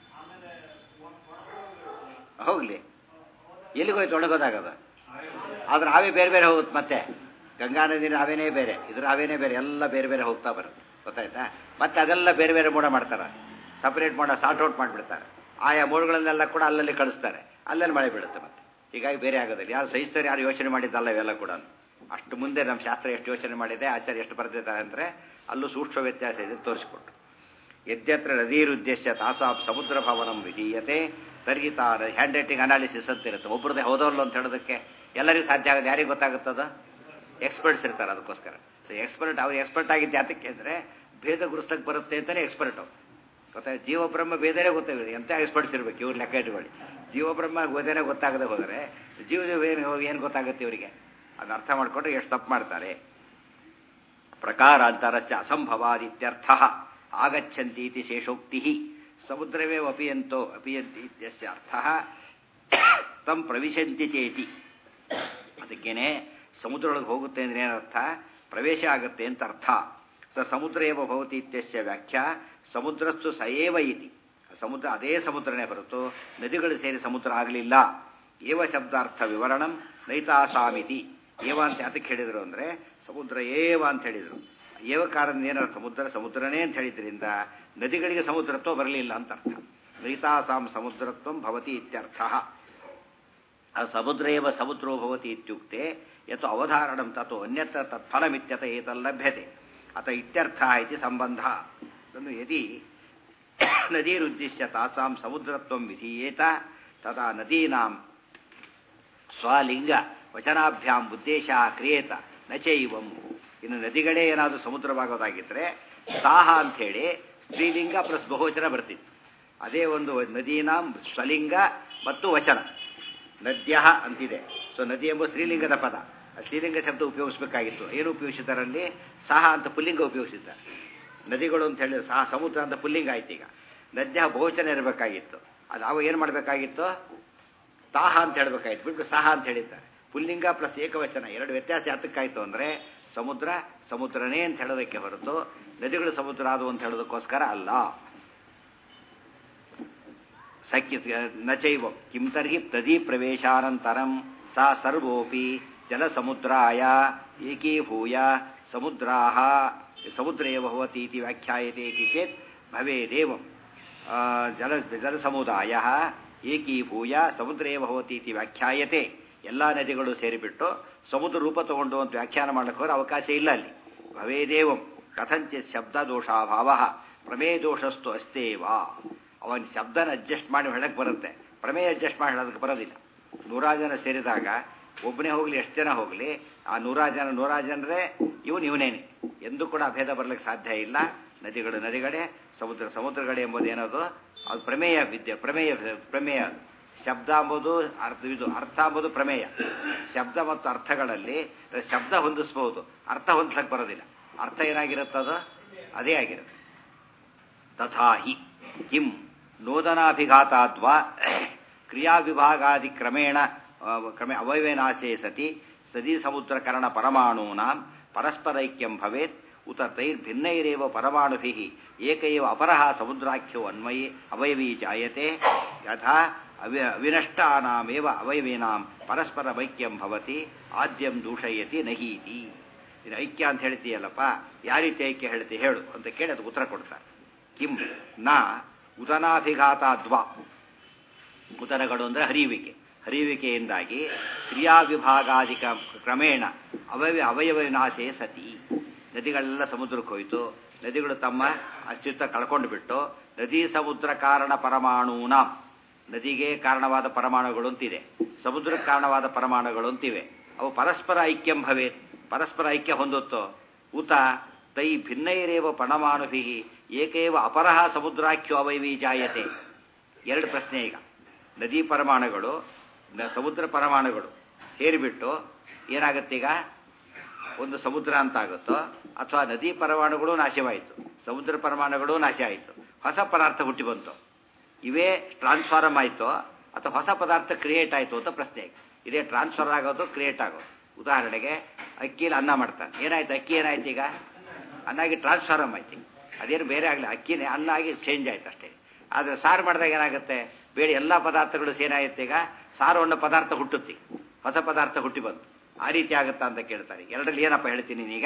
ಹೋಗ್ಲಿ ಎಲ್ಲಿಗೆ ಹೋಯ್ತು ಒಣಗೋದಾಗದ ಆದ್ರೆ ಅವೇ ಬೇರೆ ಬೇರೆ ಹೋಗುತ್ತೆ ಮತ್ತೆ ಗಂಗಾ ನದಿನ ಅವೇನೇ ಬೇರೆ ಇದ್ರ ಅವೇನೇ ಬೇರೆ ಎಲ್ಲ ಬೇರೆ ಬೇರೆ ಹೋಗ್ತಾ ಬರುತ್ತೆ ಗೊತ್ತಾಯ್ತಾ ಮತ್ತೆ ಅದೆಲ್ಲ ಬೇರೆ ಬೇರೆ ಮೋಡ ಮಾಡ್ತಾರೆ ಸಪರೇಟ್ ಮೋಡ ಸಾರ್ಟ್ ಔಟ್ ಮಾಡಿಬಿಡ್ತಾರೆ ಆಯಾ ಮೋಡಗಳನ್ನೆಲ್ಲ ಕೂಡ ಅಲ್ಲಲ್ಲಿ ಕಳಿಸ್ತಾರೆ ಅಲ್ಲಲ್ಲಿ ಮಳೆ ಬೀಳುತ್ತೆ ಮತ್ತೆ ಹೀಗಾಗಿ ಬೇರೆ ಆಗೋದಿಲ್ಲ ಯಾರು ಸಹಿಸ್ತಾರೆ ಯಾರು ಯೋಚನೆ ಮಾಡಿದ್ದಲ್ಲ ಇವೆಲ್ಲ ಕೂಡ ಅಷ್ಟು ಮುಂದೆ ನಮ್ಮ ಶಾಸ್ತ್ರ ಎಷ್ಟು ಯೋಚನೆ ಮಾಡಿದೆ ಆಚಾರ್ಯ ಎಷ್ಟು ಬರೆದಿದ್ದಾರೆ ಅಂದರೆ ಅಲ್ಲೂ ಸೂಕ್ಷ್ಮ ವ್ಯತ್ಯಾಸ ಇದೆ ತೋರಿಸಿಕೊಟ್ಟು ಯದ್ಯತ್ರ ನದೀರುದ್ದೇಶ ತಾಸಾಪ್ ಸಮುದ್ರ ಭವನಂ ವಿಧೀಯತೆ ತರ್ಗಿ ತಾರ ಹ್ಯಾಂಡ್ ರೈಟಿಂಗ್ ಅನಾಲಿಸಿಸ್ ಅಂತ ಇರುತ್ತೆ ಒಬ್ಬರದೇ ಹೌದಲ್ಲ ಅಂತ ಹೇಳೋದಕ್ಕೆ ಎಲ್ಲರಿಗೂ ಸಾಧ್ಯ ಆಗೋದು ಯಾರಿಗೆ ಗೊತ್ತಾಗುತ್ತದ ಎಕ್ಸ್ಪರ್ಟ್ಸ್ ಇರ್ತಾರೆ ಅದಕ್ಕೋಸ್ಕರ ಸೊ ಎಕ್ಸ್ಪರ್ಟ್ ಅವ್ರು ಎಕ್ಸ್ಪರ್ಟ್ ಆಗಿದ್ದು ಯಾತಕ್ಕೆ ಅಂದರೆ ಭೇದ ಗುರುಸ್ತಕ್ಕೆ ಬರುತ್ತೆ ಅಂತಲೇ ಎಕ್ಸ್ಪರ್ಟ್ ಅವ್ರು ಗೊತ್ತಾಯ್ತು ಜೀವಬ್ರಹ್ಮ ಭೇದನೇ ಗೊತ್ತಾಗಿದೆ ಎಂಥ ಎಕ್ಸ್ಪರ್ಟ್ಸ್ ಇರಬೇಕು ಇವ್ರು ಲೆಕ್ಕ ಇಟ್ಕೊಳ್ಳಿ ಜೀವಬ್ರಹ್ಮ ಗೋದೇನೆ ಗೊತ್ತಾಗದೆ ಹೋದರೆ ಜೀವ ಏನು ಏನು ಗೊತ್ತಾಗುತ್ತೆ ಇವರಿಗೆ ಅದನ್ನ ಅರ್ಥ ಮಾಡಿಕೊಂಡ್ರೆ ಎಷ್ಟು ತಪ್ಪು ಮಾಡ್ತಾರೆ ಪ್ರಕಾರಾಂತರಶ್ಚ ಅಸಂಭವಾದಿತ್ಯರ್ಥ ಆಗಚ್ಚಂತಿ ಇತಿ ಶೇಷೋಕ್ತಿ ಸಮುದ್ರವೇ ಅಪಿಯಂತೋ ಅಪಿಯಂತಿ ಇತ್ಯಸ್ಯ ಅರ್ಥ ತಂ ಪ್ರವಿಶಂತಿ ಚೇತಿ ಅದಕ್ಕೇನೆ ಸಮುದ್ರೊಳಗೆ ಹೋಗುತ್ತೆ ಅಂದ್ರೆ ಏನರ್ಥ ಪ್ರವೇಶ ಆಗುತ್ತೆ ಅಂತ ಅರ್ಥ ಸ ಸಮುದ್ರ ಏವ ಭವತಿ ಇತ್ಯಸ್ಯ ವ್ಯಾಖ್ಯಾ ಸಮುದ್ರಸ್ತು ಸಯೇವ ಇತಿ ಸಮುದ್ರ ಅದೇ ಸಮುದ್ರನೇ ಹೊರತು ನದಿಗಳು ಸೇರಿ ಸಮುದ್ರ ಆಗಲಿಲ್ಲ ಏವ ಶಬ್ದಾರ್ಥ ವಿವರಣಂ ನೈತಾಸಾಮಿತಿ ಏವ ಅಂತ ಅದಕ್ಕೆ ಹೇಳಿದರು ಅಂದರೆ ಸಮುದ್ರ ಏವ ಅಂತ ಹೇಳಿದರು ಏವ ಕಾರಣ ಏನಾರ ಸಮುದ್ರ ಸಮುದ್ರನೇ ಅಂತ ಹೇಳಿದ್ರಿಂದ ನದಿಗಳಿಗೆ ಸಮುದ್ರತ್ವ ಬರಲಿಲ್ಲ ಅಂತ ಅರ್ಥ ನೈತಾಸಾಂ ಸಮುದ್ರತ್ವಂ ಭವತಿ ಇತ್ಯರ್ಥ ಸಮುದ್ರ ಏವ ಸಮುದ್ರೋ ಭವತಿ ಇತ್ಯುಕ್ತೆ ಯತ್ತು ಅವಧಾರಣಂ ತತ್ತು ಅನ್ಯತ್ರ ತತ್ಫಲಮಿತ್ಯತ ಏತಲ್ಲಭ್ಯತೆ ಅತ ಇತ್ಯರ್ಥ ಇತಿ ಸಂಬಂಧ ಅದನ್ನು ಯದಿ ನದೀರುದ್ದೇಶ್ಯ ತಾಸಾಂ ಸಮುದ್ರತ್ವಂ ವಿಧೀಯೇತ ತದಾ ನದೀನಾಂ ಸ್ವಲಿಂಗ ವಚನಾಭ್ಯಾಂ ಉದ್ದೇಶ ಕ್ರಿಯೇತ ನಚೈವಂ ಇನ್ನು ನದಿಗಳೇ ಏನಾದರೂ ಸಮುದ್ರವಾಗೋದಾಗಿದ್ದರೆ ತಾಹ ಅಂಥೇಳಿ ಸ್ತ್ರೀಲಿಂಗ ಪ್ಲಸ್ ಬಹುವಚನ ಬರ್ತಿತ್ತು ಅದೇ ಒಂದು ನದೀನಾಂ ಸ್ವಲಿಂಗ ಮತ್ತು ವಚನ ನದ್ಯ ಅಂತಿದೆ ಸೊ ನದಿ ಎಂಬ ಸ್ತ್ರೀಲಿಂಗದ ಪದ ಆ ಸ್ತ್ರೀಲಿಂಗ ಶಬ್ದ ಉಪಯೋಗಿಸಬೇಕಾಗಿತ್ತು ಏನು ಉಪಯೋಗಿಸಿದಾರಲ್ಲಿ ಸಹ ಅಂತ ಪುಲ್ಲಿಂಗ ಉಪಯೋಗಿಸಿದ್ದಾರೆ ನದಿಗಳು ಅಂತ ಹೇಳಿದ್ರೆ ಸಹ ಸಮುದ್ರ ಅಂತ ಪುಲ್ಲಿಂಗ ಆಯ್ತು ಈಗ ನದ್ಯ ಬಹುವಚನ ಇರಬೇಕಾಗಿತ್ತು ಅದು ಅವ ಏನು ಮಾಡಬೇಕಾಗಿತ್ತು ತಾಹ ಅಂತ ಹೇಳಬೇಕಾಗಿತ್ತು ಬಿಟ್ಟು ಸಹ ಅಂತ ಹೇಳಿದ್ದಾರೆ ಪುಲ್ಲಿಂಗ ಪ್ಲಸ್ ಏಕವಚನ ಎರಡು ವ್ಯತ್ಯಾಸ ಯಾತಕ್ಕಾಯ್ತು ಅಂದರೆ ಸಮುದ್ರ ಸಮುದ್ರನೇ ಅಂತ ಹೇಳೋದಕ್ಕೆ ಹೊರತು ನದಿಗಳು ಸಮುದ್ರ ಆದವು ಅಂತ ಹೇಳೋದಕ್ಕೋಸ್ಕರ ಅಲ್ಲ ಸಖ್ಯ ನಚೈವ ಕಿಂ ತರ್ಹಿ ತದಿ ಪ್ರವೇಶಾನಂತರಂ ಸಾ ಸರ್ವೋಪಿ ಜಲಸಮುದ್ರಾಯ ಏಕೀಭೂಯ ಸಮುದ್ರಾಹ ಸಮುದ್ರೇವ ಭವತಿ ಇತಿ ವ್ಯಾಖ್ಯಾಯತೆ ಇತಿ ಚೇತ್ ಭವೇದೇವಂ ಜಲ ಜಲಸಮುದಾಯ ಏಕೀಭೂಯ ಸಮುದ್ರೇವ ಭವತಿ ಇತಿ ವ್ಯಾಖ್ಯಾಯತೆ ಎಲ್ಲ ನದಿಗಳು ಸೇರಿಬಿಟ್ಟು ಸಮುದ್ರ ರೂಪ ತಗೊಂಡು ಅಂತ ವ್ಯಾಖ್ಯಾನ ಮಾಡಕ್ಕೆ ಹೋದ್ರೆ ಅವಕಾಶ ಇಲ್ಲ ಅಲ್ಲಿ ಭವೇದೇವಂ ಕಥಂಚಿತ್ ಶಬ್ದ ದೋಷಾಭಾವ ಪ್ರಮೇಯ ದೋಷಸ್ತು ಅಸ್ತೇವಾ ಅವನ ಶಬ್ದನ ಅಡ್ಜಸ್ಟ್ ಮಾಡಿ ಹೇಳಕ್ಕೆ ಬರುತ್ತೆ ಪ್ರಮೇಯ ಅಡ್ಜಸ್ಟ್ ಮಾಡಿ ಹೇಳೋದಕ್ಕೆ ಬರೋದಿಲ್ಲ ನೂರಾರು ಜನ ಸೇರಿದಾಗ ಒಬ್ಬನೇ ಹೋಗಲಿ ಎಷ್ಟು ಜನ ಹೋಗಲಿ ಆ ನೂರಾರು ಜನ ನೂರಾರು ಜನರೇ ಇವನು ಇವನೇನೆ ಎಂದೂ ಕೂಡ ಅಭೇದ ಬರಲಿಕ್ಕೆ ಸಾಧ್ಯ ಇಲ್ಲ ನದಿಗಳು ನದಿಗಳೇ ಸಮುದ್ರ ಸಮುದ್ರಗಳೇ ಎಂಬುದು ಏನದು ಅದು ಪ್ರಮೇಯ ವಿದ್ಯೆ ಪ್ರಮೇಯ ಪ್ರಮೇಯ ಶಬ್ದ ಎಂಬುದು ಅರ್ಥ ಇದು ಅರ್ಥ ಎಂಬುದು ಪ್ರಮೇಯ ಶಬ್ದ ಮತ್ತು ಅರ್ಥಗಳಲ್ಲಿ ಶಬ್ದ ಹೊಂದಿಸ್ಬೋದು ಅರ್ಥ ಹೊಂದಿಸಕ್ಕೆ ಬರೋದಿಲ್ಲ ಅರ್ಥ ಏನಾಗಿರುತ್ತದೋ ಅದೇ ಆಗಿರುತ್ತೆ ತಥಾ ಹಿ ಕಿಂ ನೋದನಾಭಿಘಾತಾದ್ವಾ ಕ್ರಿಯಾವಿಭಾಗಾದಿ ಕ್ರಮೇಣ ಕ್ರಮೇ ಅವಯವೇನಾಶೇ ಸತಿ ಸದಿ ಸಮುದ್ರಕರಣ ಪರಮಾಣೂನಾಂ ಪರಸ್ಪರೈಕ್ಯಂ ಭವೇತ್ ಉತ ತೈರ್ಭಿನ್ನೈರೇವ ಪರಮಾಣುಭಿಃ ಏಕೈವ ಅಪರಃ ಸಮುದ್ರಾಖ್ಯೋ ಅನ್ವಯೇ ಅವಯವೀ ಜಾಯತೆ ಯಥಾ ಅವಿ ಅವಿನಷ್ಟಾನಾಮೇವ ಅವಯವೀನಾಂ ಪರಸ್ಪರ ವೈಕ್ಯಂ ಭವತಿ ಆದ್ಯಂ ದೂಷಯತಿ ನಹೀತಿ ಇದು ಐಕ್ಯ ಅಂತ ಹೇಳ್ತೀಯಲ್ಲಪ್ಪ ಯಾವ ರೀತಿ ಐಕ್ಯ ಹೇಳ್ತಿ ಹೇಳು ಅಂತ ಕೇಳಿ ಅದಕ್ಕೆ ಉತ್ತರ ಕೊಡ್ತಾರೆ ಕಿಂ ನ ಉದನಾಭಿಘಾತಾದ್ವಾ ಉದರಗಳು ಅಂದರೆ ಹರಿಯುವಿಕೆ ಹರಿಯುವಿಕೆಯಿಂದಾಗಿ ಕ್ರಿಯಾವಿಭಾಗಾದಿಕ ಕ್ರಮೇಣ ಅವಯವ ಅವಯವ ವಿನಾಶೇ ಸತಿ ನದಿಗಳೆಲ್ಲ ಸಮುದ್ರಕ್ಕೆ ಹೋಯಿತು ನದಿಗಳು ತಮ್ಮ ಅಸ್ತಿತ್ವ ಕಳ್ಕೊಂಡು ಬಿಟ್ಟು ನದಿ ಸಮುದ್ರ ಕಾರಣ ಪರಮಾಣುನ ನದಿಗೆ ಕಾರಣವಾದ ಪರಮಾಣುಗಳು ಅಂತಿದೆ ಸಮುದ್ರಕ್ಕೆ ಕಾರಣವಾದ ಪರಮಾಣುಗಳು ಅಂತಿವೆ ಅವು ಪರಸ್ಪರ ಐಕ್ಯಂ ಭವೇತ್ ಪರಸ್ಪರ ಐಕ್ಯ ಹೊಂದುತ್ತೋ ಉತ ತೈ ಭಿನ್ನೈರೇವ ಪರಮಾಣುಭಿ ಏಕೈವ ಅಪರಹ ಸಮುದ್ರಾಖ್ಯೋ ಅವಯವೀ ಜಾಯತೆ ಎರಡು ಪ್ರಶ್ನೆ ಈಗ ನದಿ ಪರಮಾಣುಗಳು ಸಮುದ್ರ ಪರಮಾಣುಗಳು ಸೇರಿಬಿಟ್ಟು ಏನಾಗುತ್ತೆ ಈಗ ಒಂದು ಸಮುದ್ರ ಅಂತ ಆಗುತ್ತೋ ಅಥವಾ ನದಿ ಪರಮಾಣುಗಳು ನಾಶವಾಯಿತು ಸಮುದ್ರ ಪರಮಾಣುಗಳು ನಾಶ ಆಯಿತು ಹೊಸ ಪದಾರ್ಥ ಹುಟ್ಟಿ ಬಂತು ಇವೇ ಟ್ರಾನ್ಸ್ಫಾರ್ಮ್ ಆಯಿತು ಅಥವಾ ಹೊಸ ಪದಾರ್ಥ ಕ್ರಿಯೇಟ್ ಆಯಿತು ಅಂತ ಪ್ರಶ್ನೆ ಇದೇ ಟ್ರಾನ್ಸ್ಫರ್ ಆಗೋದು ಕ್ರಿಯೇಟ್ ಆಗೋದು ಉದಾಹರಣೆಗೆ ಅಕ್ಕಿಯಲ್ಲಿ ಅನ್ನ ಮಾಡ್ತಾನೆ ಏನಾಯ್ತು ಅಕ್ಕಿ ಏನಾಯ್ತು ಈಗ ಅನ್ನಾಗಿ ಟ್ರಾನ್ಸ್ಫಾರ್ಮ್ ಆಯ್ತು ಅದೇನು ಬೇರೆ ಆಗಲಿ ಅಕ್ಕಿನೇ ಅನ್ನ ಆಗಿ ಚೇಂಜ್ ಆಯ್ತು ಅಷ್ಟೇ ಆದರೆ ಸಾರು ಮಾಡಿದಾಗ ಏನಾಗುತ್ತೆ ಬೇರೆ ಎಲ್ಲ ಪದಾರ್ಥಗಳು ಸೇನಾಗುತ್ತೆ ಈಗ ಸಾರು ಅನ್ನೋ ಪದಾರ್ಥ ಹುಟ್ಟುತ್ತಿ ಹೊಸ ಪದಾರ್ಥ ಹುಟ್ಟಿ ಬಂತು ಆ ರೀತಿ ಆಗುತ್ತಾ ಅಂತ ಕೇಳ್ತಾರೆ ಎರಡರಲ್ಲಿ ಏನಪ್ಪ ಹೇಳ್ತೀನಿ ನೀಗ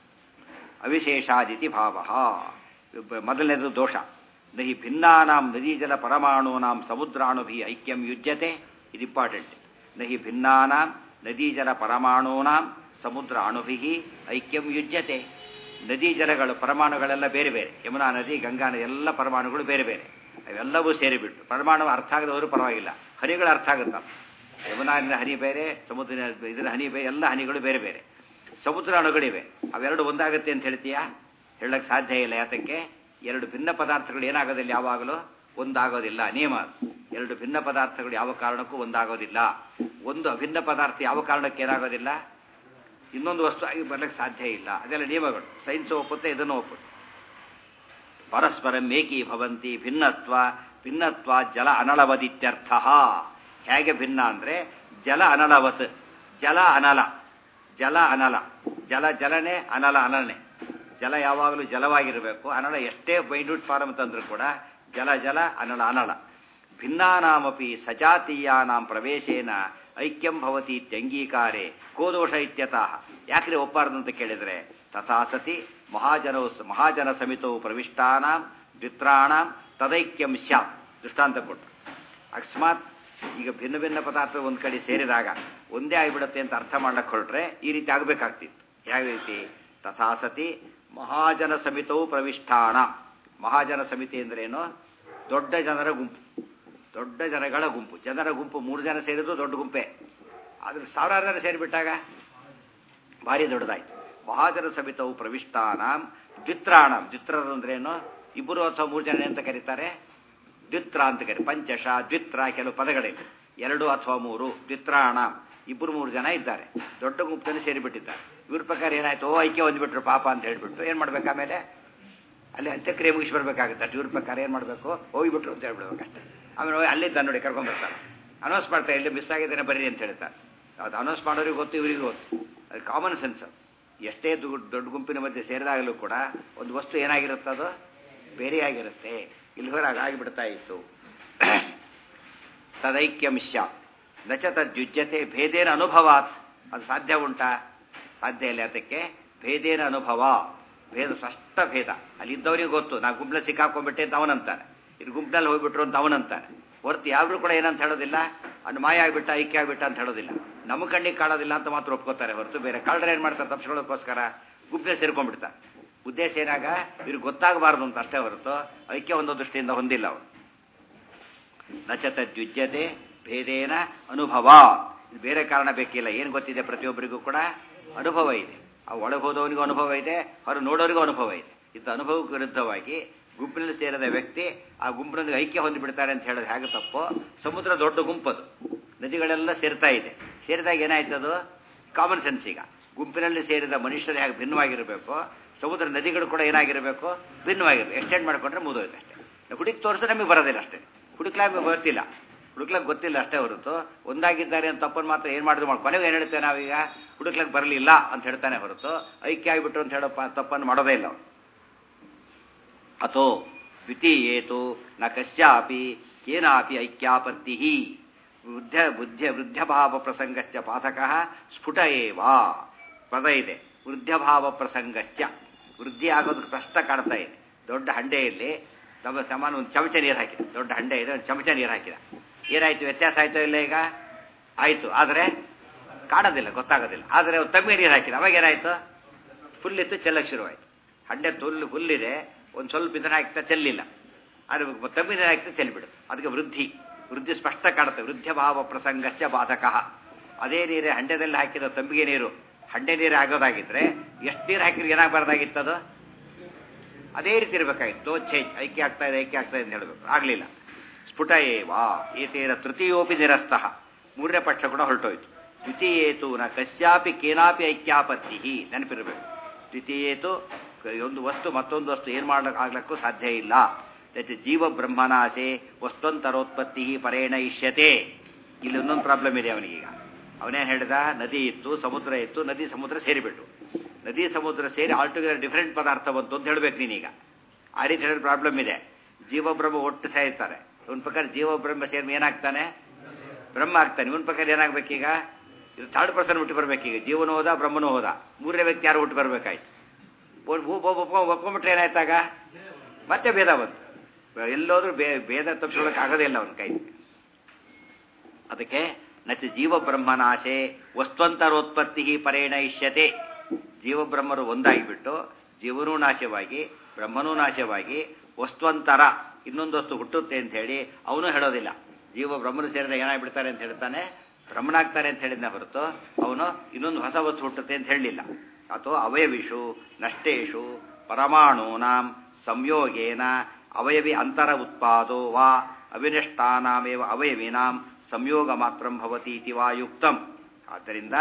ಅವಿಶೇಷಾದಿತಿ ಭಾವ ಮೊದಲನೇದು ದೋಷ ನಹಿ ಭಿನ್ನಾನಾಂ ನದೀಜಲ ಪರಮಾಣೂನಾಂ ಸಮುದ್ರಾಣುಭಿ ಐಕ್ಯಂ ಯುಜ್ಯತೆ ಇದು ಇಂಪಾರ್ಟೆಂಟ್ ನಹಿ ಭಿನ್ನಾನಾಂ ನದೀಜಲ ಪರಮಾಣೂನಾಂ ಸಮುದ್ರ ಅಣುಭಿ ಐಕ್ಯಂ ಯುಜ್ಯತೆ ನದಿ ಜಲಗಳು ಪರಮಾಣುಗಳೆಲ್ಲ ಬೇರೆ ಬೇರೆ ಯಮುನಾ ನದಿ ಗಂಗಾ ನದಿ ಎಲ್ಲ ಪರಮಾಣುಗಳು ಬೇರೆ ಬೇರೆ ಅವೆಲ್ಲವೂ ಸೇರಿಬಿಟ್ಟು ಪರಮಾಣು ಅರ್ಥ ಆಗದವರು ಪರವಾಗಿಲ್ಲ ಹನಿಗಳು ಅರ್ಥ ಆಗುತ್ತಲ್ಲ ಯಮುನಾರಿನ ಹನಿ ಬೇರೆ ಸಮುದ್ರ ಇದರ ಹನಿ ಬೇರೆ ಎಲ್ಲ ಹನಿಗಳು ಬೇರೆ ಬೇರೆ ಸಮುದ್ರ ಅಣುಗಳಿವೆ ಅವೆರಡು ಒಂದಾಗುತ್ತೆ ಅಂತ ಹೇಳ್ತೀಯಾ ಹೇಳಕ್ಕೆ ಸಾಧ್ಯ ಇಲ್ಲ ಯಾತಕ್ಕೆ ಎರಡು ಭಿನ್ನ ಪದಾರ್ಥಗಳು ಏನಾಗೋದಿಲ್ಲ ಯಾವಾಗಲೂ ಒಂದಾಗೋದಿಲ್ಲ ನಿಯಮ ಎರಡು ಭಿನ್ನ ಪದಾರ್ಥಗಳು ಯಾವ ಕಾರಣಕ್ಕೂ ಒಂದಾಗೋದಿಲ್ಲ ಒಂದು ಅಭಿನ್ನ ಪದಾರ್ಥ ಯಾವ ಕಾರಣಕ್ಕೆ ಏನಾಗೋದಿಲ್ಲ ಇನ್ನೊಂದು ವಸ್ತು ಆಗಿ ಬರ್ಲಿಕ್ಕೆ ಸಾಧ್ಯ ಇಲ್ಲ ಅದೆಲ್ಲ ನಿಯಮಗಳು ಸೈನ್ಸ್ ಒಪ್ಪುತ್ತೆ ಇದನ್ನು ಒಪ್ಪುತ್ತೆ ಪರಸ್ಪರಂ ಏಕೀ ಭವಂತಿ ಭಿನ್ನತ್ವ ಭಿನ್ನತ್ವ ಜಲ ಅನಳವದಿತ್ಯರ್ಥ ಹೇಗೆ ಭಿನ್ನ ಅಂದರೆ ಜಲ ಅನಲವತ್ ಜಲ ಅನಲ ಜಲ ಅನಲ ಜಲ ಜಲನೆ ಅನಲ ಅನಲನೆ ಜಲ ಯಾವಾಗಲೂ ಜಲವಾಗಿರಬೇಕು ಅನಲ ಎಷ್ಟೇ ಮೈನ್ಯೂಟ್ ಫಾರಮ್ ತಂದರೂ ಕೂಡ ಜಲ ಜಲ ಅನಲ ಅನಲ ಭಿನ್ನಾನಾಮಪಿ ಸಜಾತೀಯಾನಾಂ ಪ್ರವೇಶೇನ ಐಕ್ಯಂ ಭವತಿ ಇತ್ಯಂಗೀಕಾರೆ ಕೋದೋಷ ಇತ್ಯತಃ ಯಾಕ್ರೆ ಒಪ್ಪಾರ್ದು ಅಂತ ಕೇಳಿದರೆ ತಥಾ ಸತಿ ಮಹಾಜನೌ ಮಹಾಜನ ಸಮಿತೌ ಪ್ರವಿಷ್ಟಾನಾಂ ದ್ವಿತ್ರಾಣಾಂ ತದೈಕ್ಯಂ ಸ್ಯಾತ್ ದೃಷ್ಟಾಂತ ಕೊಟ್ಟು ಅಕಸ್ಮಾತ್ ಈಗ ಭಿನ್ನ ಭಿನ್ನ ಪದಾರ್ಥ ಒಂದು ಕಡೆ ಸೇರಿದಾಗ ಒಂದೇ ಆಗಿಬಿಡುತ್ತೆ ಅಂತ ಅರ್ಥ ಮಾಡ್ಲಿಕ್ಕೆ ಹೊರಟ್ರೆ ಈ ರೀತಿ ಆಗಬೇಕಾಗ್ತಿತ್ತು ಯಾವ ರೀತಿ ತಥಾ ಸತಿ ಮಹಾಜನ ಸಮಿತವು ಪ್ರವಿಷ್ಠಾನ ಮಹಾಜನ ಸಮಿತಿ ಅಂದ್ರೇನು ದೊಡ್ಡ ಜನರ ಗುಂಪು ದೊಡ್ಡ ಜನಗಳ ಗುಂಪು ಜನರ ಗುಂಪು ಮೂರು ಜನ ಸೇರಿದ್ರು ದೊಡ್ಡ ಗುಂಪೆ ಆದ್ರೆ ಸಾವಿರಾರು ಜನ ಸೇರಿಬಿಟ್ಟಾಗ ಭಾರಿ ದೊಡ್ಡದಾಯ್ತು ಮಹಾಜನ ಸಮಿತವು ಪ್ರವಿಷ್ಟಾನಾಂ ದ್ವಿತ್ರಾಣಂ ದ್ವಿತ್ರರು ಅಂದ್ರೇನು ಇಬ್ಬರು ಅಥವಾ ಮೂರು ಜನ ಅಂತ ಕರೀತಾರೆ ದ್ವಿತ್ರ ಅಂತ ಕರಿ ಪಂಚಶ ದ್ವಿತ್ರ ಕೆಲವು ಪದಗಳಿವೆ ಎರಡು ಅಥವಾ ಮೂರು ದ್ವಿತ್ರಾಣ ಇಬ್ಬರು ಮೂರು ಜನ ಇದ್ದಾರೆ ದೊಡ್ಡ ಗುಂಪನ್ನು ಸೇರಿಬಿಟ್ಟಿದ್ದಾರೆ ಇವ್ರ ಪ್ರಕಾರ ಏನಾಯ್ತು ಓ ಐಕ್ಯ ಹೊಂದ್ಬಿಟ್ರು ಪಾಪ ಅಂತ ಹೇಳ್ಬಿಟ್ಟು ಏನು ಮಾಡ್ಬೇಕು ಆಮೇಲೆ ಅಲ್ಲಿ ಅಂತ್ಯಕ್ರಿಯೆ ಮುಗಿಸಿ ಬರ್ಬೇಕಾಗುತ್ತೆ ಅಷ್ಟು ಇವ್ರ ಪ್ರಕಾರ ಏನು ಮಾಡಬೇಕು ಹೋಗಿಬಿಟ್ರು ಅಂತ ಹೇಳ್ಬಿಡ್ಬೇಕಷ್ಟೆ ಆಮೇಲೆ ಹೋಗಿ ಅಲ್ಲಿದ್ದ ನೋಡಿ ಕರ್ಕೊಂಡ್ಬರ್ತಾರೆ ಅನೌನ್ಸ್ ಮಾಡ್ತಾರೆ ಇಲ್ಲಿ ಮಿಸ್ ಆಗಿದ್ದೇನೆ ಬರ್ರಿ ಅಂತ ಹೇಳ್ತಾರೆ ಅದು ಅನೌನ್ಸ್ ಮಾಡೋರಿಗೆ ಗೊತ್ತು ಇವರಿಗೆ ಗೊತ್ತು ಅದು ಕಾಮನ್ ಸೆನ್ಸ್ ಎಷ್ಟೇ ದೊಡ್ಡ ದೊಡ್ಡ ಗುಂಪಿನ ಮಧ್ಯೆ ಸೇರಿದಾಗಲೂ ಕೂಡ ಒಂದು ವಸ್ತು ಏನಾಗಿರುತ್ತೆ ಅದು ಬೇರೆಯಾಗಿರುತ್ತೆ ಇಲ್ಲಿ ಹೊರ ಆಗಿಬಿಡ್ತಾ ಇತ್ತು ತದೈಕ್ಯಂ ಸ್ಯಾತ್ ನಚ ತದ್ಯುಜ್ಯತೆ ಭೇದೇನ ಅನುಭವಾತ್ ಅದು ಸಾಧ್ಯ ಉಂಟಾ ಸಾಧ್ಯ ಇಲ್ಲ ಅದಕ್ಕೆ ಭೇದೇನ ಅನುಭವ ಭೇದ ಸ್ಪಷ್ಟ ಭೇದ ಅಲ್ಲಿ ಇದ್ದವರಿಗೆ ಗೊತ್ತು ನಾ ಗುಂಪಿನಲ್ಲಿ ಸಿಕ್ಕಾಕೊಂಡ್ಬಿಟ್ಟೆ ಅಂತ ಅವನಂತಾನೆ ಇದು ಗುಂಪಿನಲ್ಲಿ ಹೋಗ್ಬಿಟ್ರು ಅಂತ ಅವನಂತಾನೆ ಹೊರತು ಯಾರು ಕೂಡ ಏನಂತ ಹೇಳೋದಿಲ್ಲ ಅದು ಮಾಯ ಆಗಿಬಿಟ್ಟ ಐಕ್ಯ ಆಗಿಬಿಟ್ಟ ಅಂತ ಹೇಳೋದಿಲ್ಲ ನಮ್ಮ ಕಣ್ಣಿಗೆ ಕಾಣೋದಿಲ್ಲ ಅಂತ ಮಾತ್ರ ಒಪ್ಕೋತಾರೆ ಹೊರತು ಬೇರೆ ಕಳ್ಳರು ಏನು ಮಾಡ್ತಾರೆ ತಪ್ಪಿಸ್ಕೊಳ್ಳೋದಕ್ಕೋಸ್ಕರ ಗುಂಪಿನಲ್ಲಿ ಸೇರ್ಕೊಂಡ್ಬಿಡ್ತಾರೆ ಉದ್ದೇಶ ಏನಾಗ ಇವ್ರಿಗೆ ಗೊತ್ತಾಗಬಾರ್ದು ಅಂತ ಅಷ್ಟೇ ಹೊರತು ಐಕ್ಯ ಒಂದು ದೃಷ್ಟಿಯಿಂದ ಹೊಂದಿಲ್ಲ ಅವರು ನಚ ತದ್ಯುಜ್ಯತೆ ಭೇದೇನ ಅನುಭವ ಇದು ಬೇರೆ ಕಾರಣ ಬೇಕಿಲ್ಲ ಏನು ಗೊತ್ತಿದೆ ಪ್ರತಿಯೊಬ್ಬರಿಗೂ ಕೂಡ ಅನುಭವ ಇದೆ ಆ ಒಳಗೆ ಹೋದವನಿಗೂ ಅನುಭವ ಇದೆ ಹೊರ ನೋಡೋರಿಗೂ ಅನುಭವ ಇದೆ ಇದು ಅನುಭವಕ್ಕೆ ವಿರುದ್ಧವಾಗಿ ಗುಂಪಿನಲ್ಲಿ ಸೇರಿದ ವ್ಯಕ್ತಿ ಆ ಗುಂಪಿನಲ್ಲಿ ಐಕ್ಯ ಹೊಂದಿಬಿಡ್ತಾರೆ ಅಂತ ಹೇಳೋದು ಹೇಗೆ ತಪ್ಪು ಸಮುದ್ರ ದೊಡ್ಡ ಗುಂಪದು ನದಿಗಳೆಲ್ಲ ಸೇರ್ತಾ ಇದೆ ಸೇರಿದಾಗ ಏನಾಯ್ತು ಅದು ಕಾಮನ್ ಸೆನ್ಸ್ ಈಗ ಗುಂಪಿನಲ್ಲಿ ಸೇರಿದ ಮನುಷ್ಯರು ಹೇಗೆ ಭಿನ್ನವಾಗಿರಬೇಕು ಸಮುದ್ರ ನದಿಗಳು ಕೂಡ ಏನಾಗಿರಬೇಕು ಭಿನ್ನವಾಗಿರಬೇಕು ಎಕ್ಸ್ಟೆಂಡ್ ಮಾಡ್ಕೊಂಡ್ರೆ ಮುಗಿದೋಯ್ತು ಅಷ್ಟೇ ಹುಡುಕಿ ತೋರಿಸಿ ನಮಗೆ ಬರೋದಿಲ್ಲ ಅಷ್ಟೇ ಹುಡುಕ್ಲಾಗ ಗೊತ್ತಿಲ್ಲ ಹುಡುಕ್ಲಕ್ಕೆ ಗೊತ್ತಿಲ್ಲ ಅಷ್ಟೇ ಹೊರತು ಒಂದಾಗಿದ್ದಾರೆ ಅಂತ ತಪ್ಪನ್ನು ಮಾತ್ರ ಏನು ಮಾಡಿದ್ರು ಮಾಡಿ ಕೊನೆಗೆ ಏನು ಹೇಳ್ತೇವೆ ನಾವೀಗ ಹುಡುಕ್ಲಕ್ಕೆ ಬರಲಿಲ್ಲ ಅಂತ ಹೇಳ್ತಾನೆ ಹೊರತು ಐಕ್ಯ ಆಗಿಬಿಟ್ರು ಅಂತ ಹೇಳೋ ತಪ್ಪನ್ನು ಮಾಡೋದೇ ಇಲ್ಲ ಅವ್ರು ಅಥೋ ದ್ವಿತೀಯೇತು ನ ಕಶ್ಯಾಪಿ ಕೇನಾಪಿ ಐಕ್ಯಾಪತ್ತಿ ವೃದ್ಧ ಬುದ್ಧ ವೃದ್ಧಭಾವ ಪ್ರಸಂಗಶ್ಚ ಪಾಠಕ ಸ್ಫುಟ ಏವ ಪದ ಇದೆ ವೃದ್ಧಭಾವ ಪ್ರಸಂಗಶ್ಚ ವೃದ್ಧಿ ಆಗೋದಕ್ಕೆ ಕಷ್ಟ ಕಾಣ್ತಾ ಇದೆ ದೊಡ್ಡ ಹಂಡೆಯಲ್ಲಿ ತಮ್ಮ ಸಮಾನ ಒಂದು ಚಮಚ ನೀರು ಹಾಕಿದ ದೊಡ್ಡ ಹಂಡೆ ಇದೆ ಒಂದು ಚಮಚ ನೀರು ಹಾಕಿದ ಏನಾಯ್ತು ವ್ಯತ್ಯಾಸ ಆಯ್ತೋ ಇಲ್ಲ ಈಗ ಆಯ್ತು ಆದರೆ ಕಾಣೋದಿಲ್ಲ ಗೊತ್ತಾಗೋದಿಲ್ಲ ಆದರೆ ತಮ್ಮಿಗೆ ನೀರು ಹಾಕಿದ ಅವಾಗ ಏನಾಯ್ತು ಫುಲ್ ಇತ್ತು ಚೆಲ್ಲಕ್ಕೆ ಶುರುವಾಯ್ತು ಹಂಡೆ ತುಲ್ಲು ಫುಲ್ಲಿದೆ ಒಂದು ಸ್ವಲ್ಪ ಇದನ್ನ ಹಾಕ್ತಾ ಚೆಲ್ಲಿಲ್ಲ ಆದರೆ ತಮ್ಮಿ ನೀರು ಹಾಕ್ತಾ ಚೆಲ್ಲಿಬಿಡುತ್ತೆ ಅದಕ್ಕೆ ವೃದ್ಧಿ ವೃದ್ಧಿ ಸ್ಪಷ್ಟ ಕಾಣುತ್ತೆ ವೃದ್ಧ ಭಾವ ಪ್ರಸಂಗಶ್ಚ ಬಾಧಕ ಅದೇ ನೀರೇ ಹಂಡೆದಲ್ಲಿ ಹಾಕಿದ ತಂಬಿಗೆ ನೀರು ಹಂಡೆ ನೀರು ಆಗೋದಾಗಿದ್ರೆ ಎಷ್ಟು ನೀರು ಹಾಕಿದ್ರೆ ಏನಾಗಬಾರ್ದಾಗಿತ್ತದು ಅದೇ ರೀತಿ ಇರಬೇಕಾಗಿತ್ತು ಚೇಂಜ್ ಐಕ್ಯ ಆಗ್ತಾ ಇದೆ ಐಕ್ಯ ಆಗ್ತಾ ಇದೆ ಅಂತ ಹೇಳಬೇಕು ಆಗಲಿಲ್ಲ ಸ್ಫುಟ ಏವಾ ಏತೇನ ತೃತೀಯೋಪಿ ನಿರಸ್ತಃ ಮೂರನೇ ಪಕ್ಷ ಕೂಡ ಹೊರಟೋಯ್ತು ದ್ವಿತೀಯೇತು ನ ಕಶ್ಯಾಪಿ ಕೇನಾಪಿ ಐಕ್ಯಾಪತ್ತಿ ನೆನಪಿರಬೇಕು ದ್ವಿತೀಯೇತು ಒಂದು ವಸ್ತು ಮತ್ತೊಂದು ವಸ್ತು ಏನು ಮಾಡ್ಲಿಕ್ಕಾಗ್ಲಿಕ್ಕೂ ಸಾಧ್ಯ ಇಲ್ಲ ಜೊತೆ ಜೀವ ಬ್ರಹ್ಮನಾಶೆ ವಸ್ತುವಂತರೋತ್ಪತ್ತಿ ಪರೇಣ ಇಷ್ಯತೆ ಇಲ್ಲಿ ಇನ್ನೊಂದು ಪ್ರಾಬ್ಲಮ್ ಇದೆ ಅವನಿಗೀಗ ಅವನೇನು ಹೇಳಿದ ನದಿ ಇತ್ತು ಸಮುದ್ರ ಇತ್ತು ನದಿ ಸಮುದ್ರ ಸೇರಿಬಿಟ್ಟು ನದಿ ಸಮುದ್ರ ಸೇರಿ ಆಲ್ಟುಗೆದರ್ ಡಿಫರೆಂಟ್ ಪದಾರ್ಥ ಬಂತು ಅಂತ ಹೇಳ್ಬೇಕು ನೀನೀಗ ಆ ರೀತಿ ಹೇಳಿದ ಪ್ರಾಬ್ಲಮ್ ಇದೆ ಜೀವಬ್ರಹ್ಮ ಒಟ್ಟು ಸೇರ್ತಾರೆ ಇವನ ಪ್ರಕಾರ ಜೀವಬ್ರಹ್ಮ ಸೇರಿ ಏನಾಗ್ತಾನೆ ಬ್ರಹ್ಮ ಆಗ್ತಾನೆ ಇವನ ಪ್ರಕಾರ ಏನಾಗಬೇಕೀಗ ಇದು ಥರ್ಡ್ ಪರ್ಸನ್ ಹುಟ್ಟು ಬರ್ಬೇಕೀಗ ಜೀವನೂ ಹೋದ ಬ್ರಹ್ಮನೂ ಹೋದ ಮೂರನೇ ವ್ಯಕ್ತಿ ಯಾರು ಹುಟ್ಟು ಬರ್ಬೇಕಾಯ್ತು ಒಪ್ಕೊಂಡ್ಬಿಟ್ರೆ ಏನಾಯ್ತಾಗ ಮತ್ತೆ ಭೇದ ಬಂತು ಎಲ್ಲೋದ್ರೂ ಬೇ ಭೇದ ತಪ್ಪಿಸೋಳಕ್ಕೆ ಆಗೋದೇ ಇಲ್ಲ ಅವನ ಕೈ ಅದಕ್ಕೆ ನಚ ಜೀವ ಬ್ರಹ್ಮನಾಶೆ ವಸ್ತುವಂತರೋತ್ಪತ್ತಿ ಪರೇಣ ಇಷ್ಯತೆ ಜೀವಬ್ರಹ್ಮರು ಒಂದಾಗಿಬಿಟ್ಟು ಜೀವನೂ ನಾಶವಾಗಿ ಬ್ರಹ್ಮನೂ ನಾಶವಾಗಿ ವಸ್ತುವಂತರ ಇನ್ನೊಂದು ವಸ್ತು ಹುಟ್ಟುತ್ತೆ ಅಂತ ಹೇಳಿ ಅವನು ಹೇಳೋದಿಲ್ಲ ಜೀವ ಬ್ರಹ್ಮನು ಸೇರಿದ ಏನಾಗ್ಬಿಡ್ತಾರೆ ಅಂತ ಹೇಳ್ತಾನೆ ಬ್ರಹ್ಮನಾಗ್ತಾರೆ ಅಂತ ಹೇಳಿದ್ನ ಹೊರತು ಅವನು ಇನ್ನೊಂದು ಹೊಸ ವಸ್ತು ಹುಟ್ಟುತ್ತೆ ಅಂತ ಹೇಳಲಿಲ್ಲ ಅಥವಾ ಅವಯವಿಷು ನಷ್ಟೇಶು ಪರಮಾಣೂನಾಂ ಸಂಯೋಗೇನ ಅವಯವಿ ಅಂತರ ಉತ್ಪಾದೋ ವಾ ಅವಿನಷ್ಟಾನಾಮೇವ ಅವಯವಿನಾಂ ಸಂಯೋಗ ಮಾತ್ರ ಭವತಿ ಇತಿ ವಾ ಯುಕ್ತಂ ಆದ್ದರಿಂದ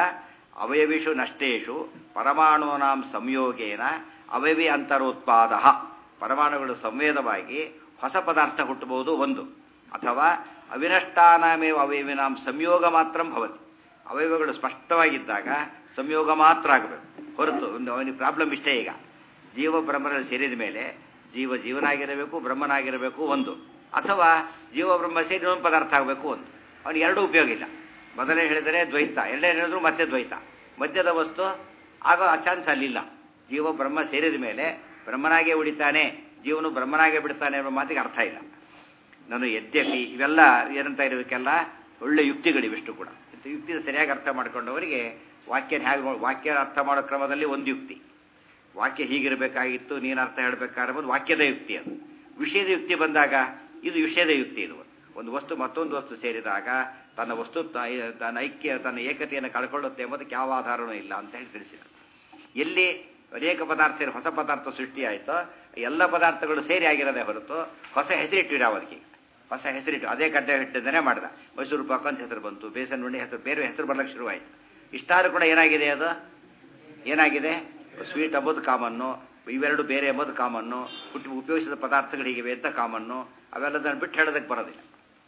ಅವಯವಿಷು ನಷ್ಟೇಶು ಪರಮಾಣೂನಾಂ ಸಂಯೋಗೇನ ಅವಯವಿ ಅಂತರೋತ್ಪಾದ ಪರಮಾಣುಗಳು ಸಂವೇದವಾಗಿ ಹೊಸ ಪದಾರ್ಥ ಹುಟ್ಟಬಹುದು ಒಂದು ಅಥವಾ ಅವಿನಷ್ಟಾನಾಮೇವ ಅವಯವಿನಾಂ ಸಂಯೋಗ ಮಾತ್ರ ಭವತಿ ಅವಯವಗಳು ಸ್ಪಷ್ಟವಾಗಿದ್ದಾಗ ಸಂಯೋಗ ಮಾತ್ರ ಆಗಬೇಕು ಹೊರತು ಒಂದು ಅವನಿಗೆ ಪ್ರಾಬ್ಲಮ್ ಇಷ್ಟೇ ಈಗ ಜೀವ ಬ್ರಹ್ಮರಲ್ಲಿ ಸೇರಿದ ಮೇಲೆ ಜೀವ ಜೀವನಾಗಿರಬೇಕು ಬ್ರಹ್ಮನಾಗಿರಬೇಕು ಒಂದು ಅಥವಾ ಜೀವ ಬ್ರಹ್ಮ ಸೇರಿ ಇನ್ನೊಂದು ಪದಾರ್ಥ ಆಗಬೇಕು ಒಂದು ಅವನಿಗೆ ಎರಡೂ ಉಪಯೋಗ ಇಲ್ಲ ಮೊದಲೇ ಹೇಳಿದರೆ ದ್ವೈತ ಎರಡನೇ ಹೇಳಿದ್ರು ಮತ್ತೆ ದ್ವೈತ ಮಧ್ಯದ ವಸ್ತು ಆಗೋ ಆ ಚಾನ್ಸ್ ಅಲ್ಲಿಲ್ಲ ಜೀವ ಬ್ರಹ್ಮ ಸೇರಿದ ಮೇಲೆ ಬ್ರಹ್ಮನಾಗೇ ಉಳಿತಾನೆ ಜೀವನು ಬ್ರಹ್ಮನಾಗೇ ಬಿಡ್ತಾನೆ ಅನ್ನೋ ಮಾತಿಗೆ ಅರ್ಥ ಇಲ್ಲ ನಾನು ಯದ್ಯಪಿ ಇವೆಲ್ಲ ಏನಂತ ಇರಬೇಕೆಲ್ಲ ಒಳ್ಳೆ ಯುಕ್ತಿಗಳಿವಿಷ್ಟು ಕೂಡ ಇಂಥ ಯುಕ್ತಿ ಸರಿಯಾಗಿ ಅರ್ಥ ಮಾಡ್ಕೊಂಡವರಿಗೆ ವಾಕ್ಯ ಹೇಗೆ ವಾಕ್ಯ ಅರ್ಥ ಮಾಡೋ ಕ್ರಮದಲ್ಲಿ ಒಂದು ಯುಕ್ತಿ ವಾಕ್ಯ ಹೀಗಿರಬೇಕಾಗಿತ್ತು ನೀನು ಅರ್ಥ ಹೇಳಬೇಕಾಗಿರ್ಬೋದು ವಾಕ್ಯದ ಯುಕ್ತಿ ಅದು ವಿಷಯದ ಯುಕ್ತಿ ಬಂದಾಗ ಇದು ವಿಷಯದ ಯುಕ್ತಿ ಇದು ಒಂದು ವಸ್ತು ಮತ್ತೊಂದು ವಸ್ತು ಸೇರಿದಾಗ ತನ್ನ ವಸ್ತು ತ- ತನ್ನ ಐಕ್ಯ ತನ್ನ ಏಕತೆಯನ್ನು ಕಳ್ಕೊಳ್ಳುತ್ತೆ ಎಂಬುದಕ್ಕೆ ಯಾವ ಆಧಾರವೂ ಇಲ್ಲ ಅಂತ ಹೇಳಿ ತಿಳಿಸಿದ ಎಲ್ಲಿ ಅನೇಕ ಪದಾರ್ಥ ಸೇರಿ ಹೊಸ ಪದಾರ್ಥ ಸೃಷ್ಟಿಯಾಯಿತೋ ಎಲ್ಲ ಪದಾರ್ಥಗಳು ಸೇರಿ ಆಗಿರೋದೇ ಹೊರತು ಹೊಸ ಹೆಸರಿಟ್ಟಿರ ಅದಕ್ಕೆ ಹೊಸ ಹೆಸರಿಟ್ಟು ಅದೇ ಕಡ್ಡೆ ಹಿಟ್ಟಿಂದನೇ ಮಾಡಿದ ಮೈಸೂರು ಪಾಕ ಅಂತ ಹೆಸರು ಬಂತು ಬೇಸನ್ ಉಂಡೆ ಹೆಸರು ಬೇರೆ ಹೆಸರು ಬರ್ಲಿಕ್ಕೆ ಶುರುವಾಯಿತು ಇಷ್ಟಾದ್ರೂ ಕೂಡ ಏನಾಗಿದೆ ಅದು ಏನಾಗಿದೆ ಸ್ವೀಟ್ ಅಂಬೋದು ಕಾಮನ್ನು ಇವೆರಡು ಬೇರೆ ಎಂಬುದು ಕಾಮನ್ನು ಹುಟ್ಟಿ ಉಪಯೋಗಿಸಿದ ಪದಾರ್ಥಗಳು ಹೀಗಿವೆ ಅಂತ ಕಾಮನ್ನು ಅವೆಲ್ಲದನ್ನು ಬಿಟ್ಟು ಹೇಳೋದಕ್ಕೆ ಬರೋದಿಲ್ಲ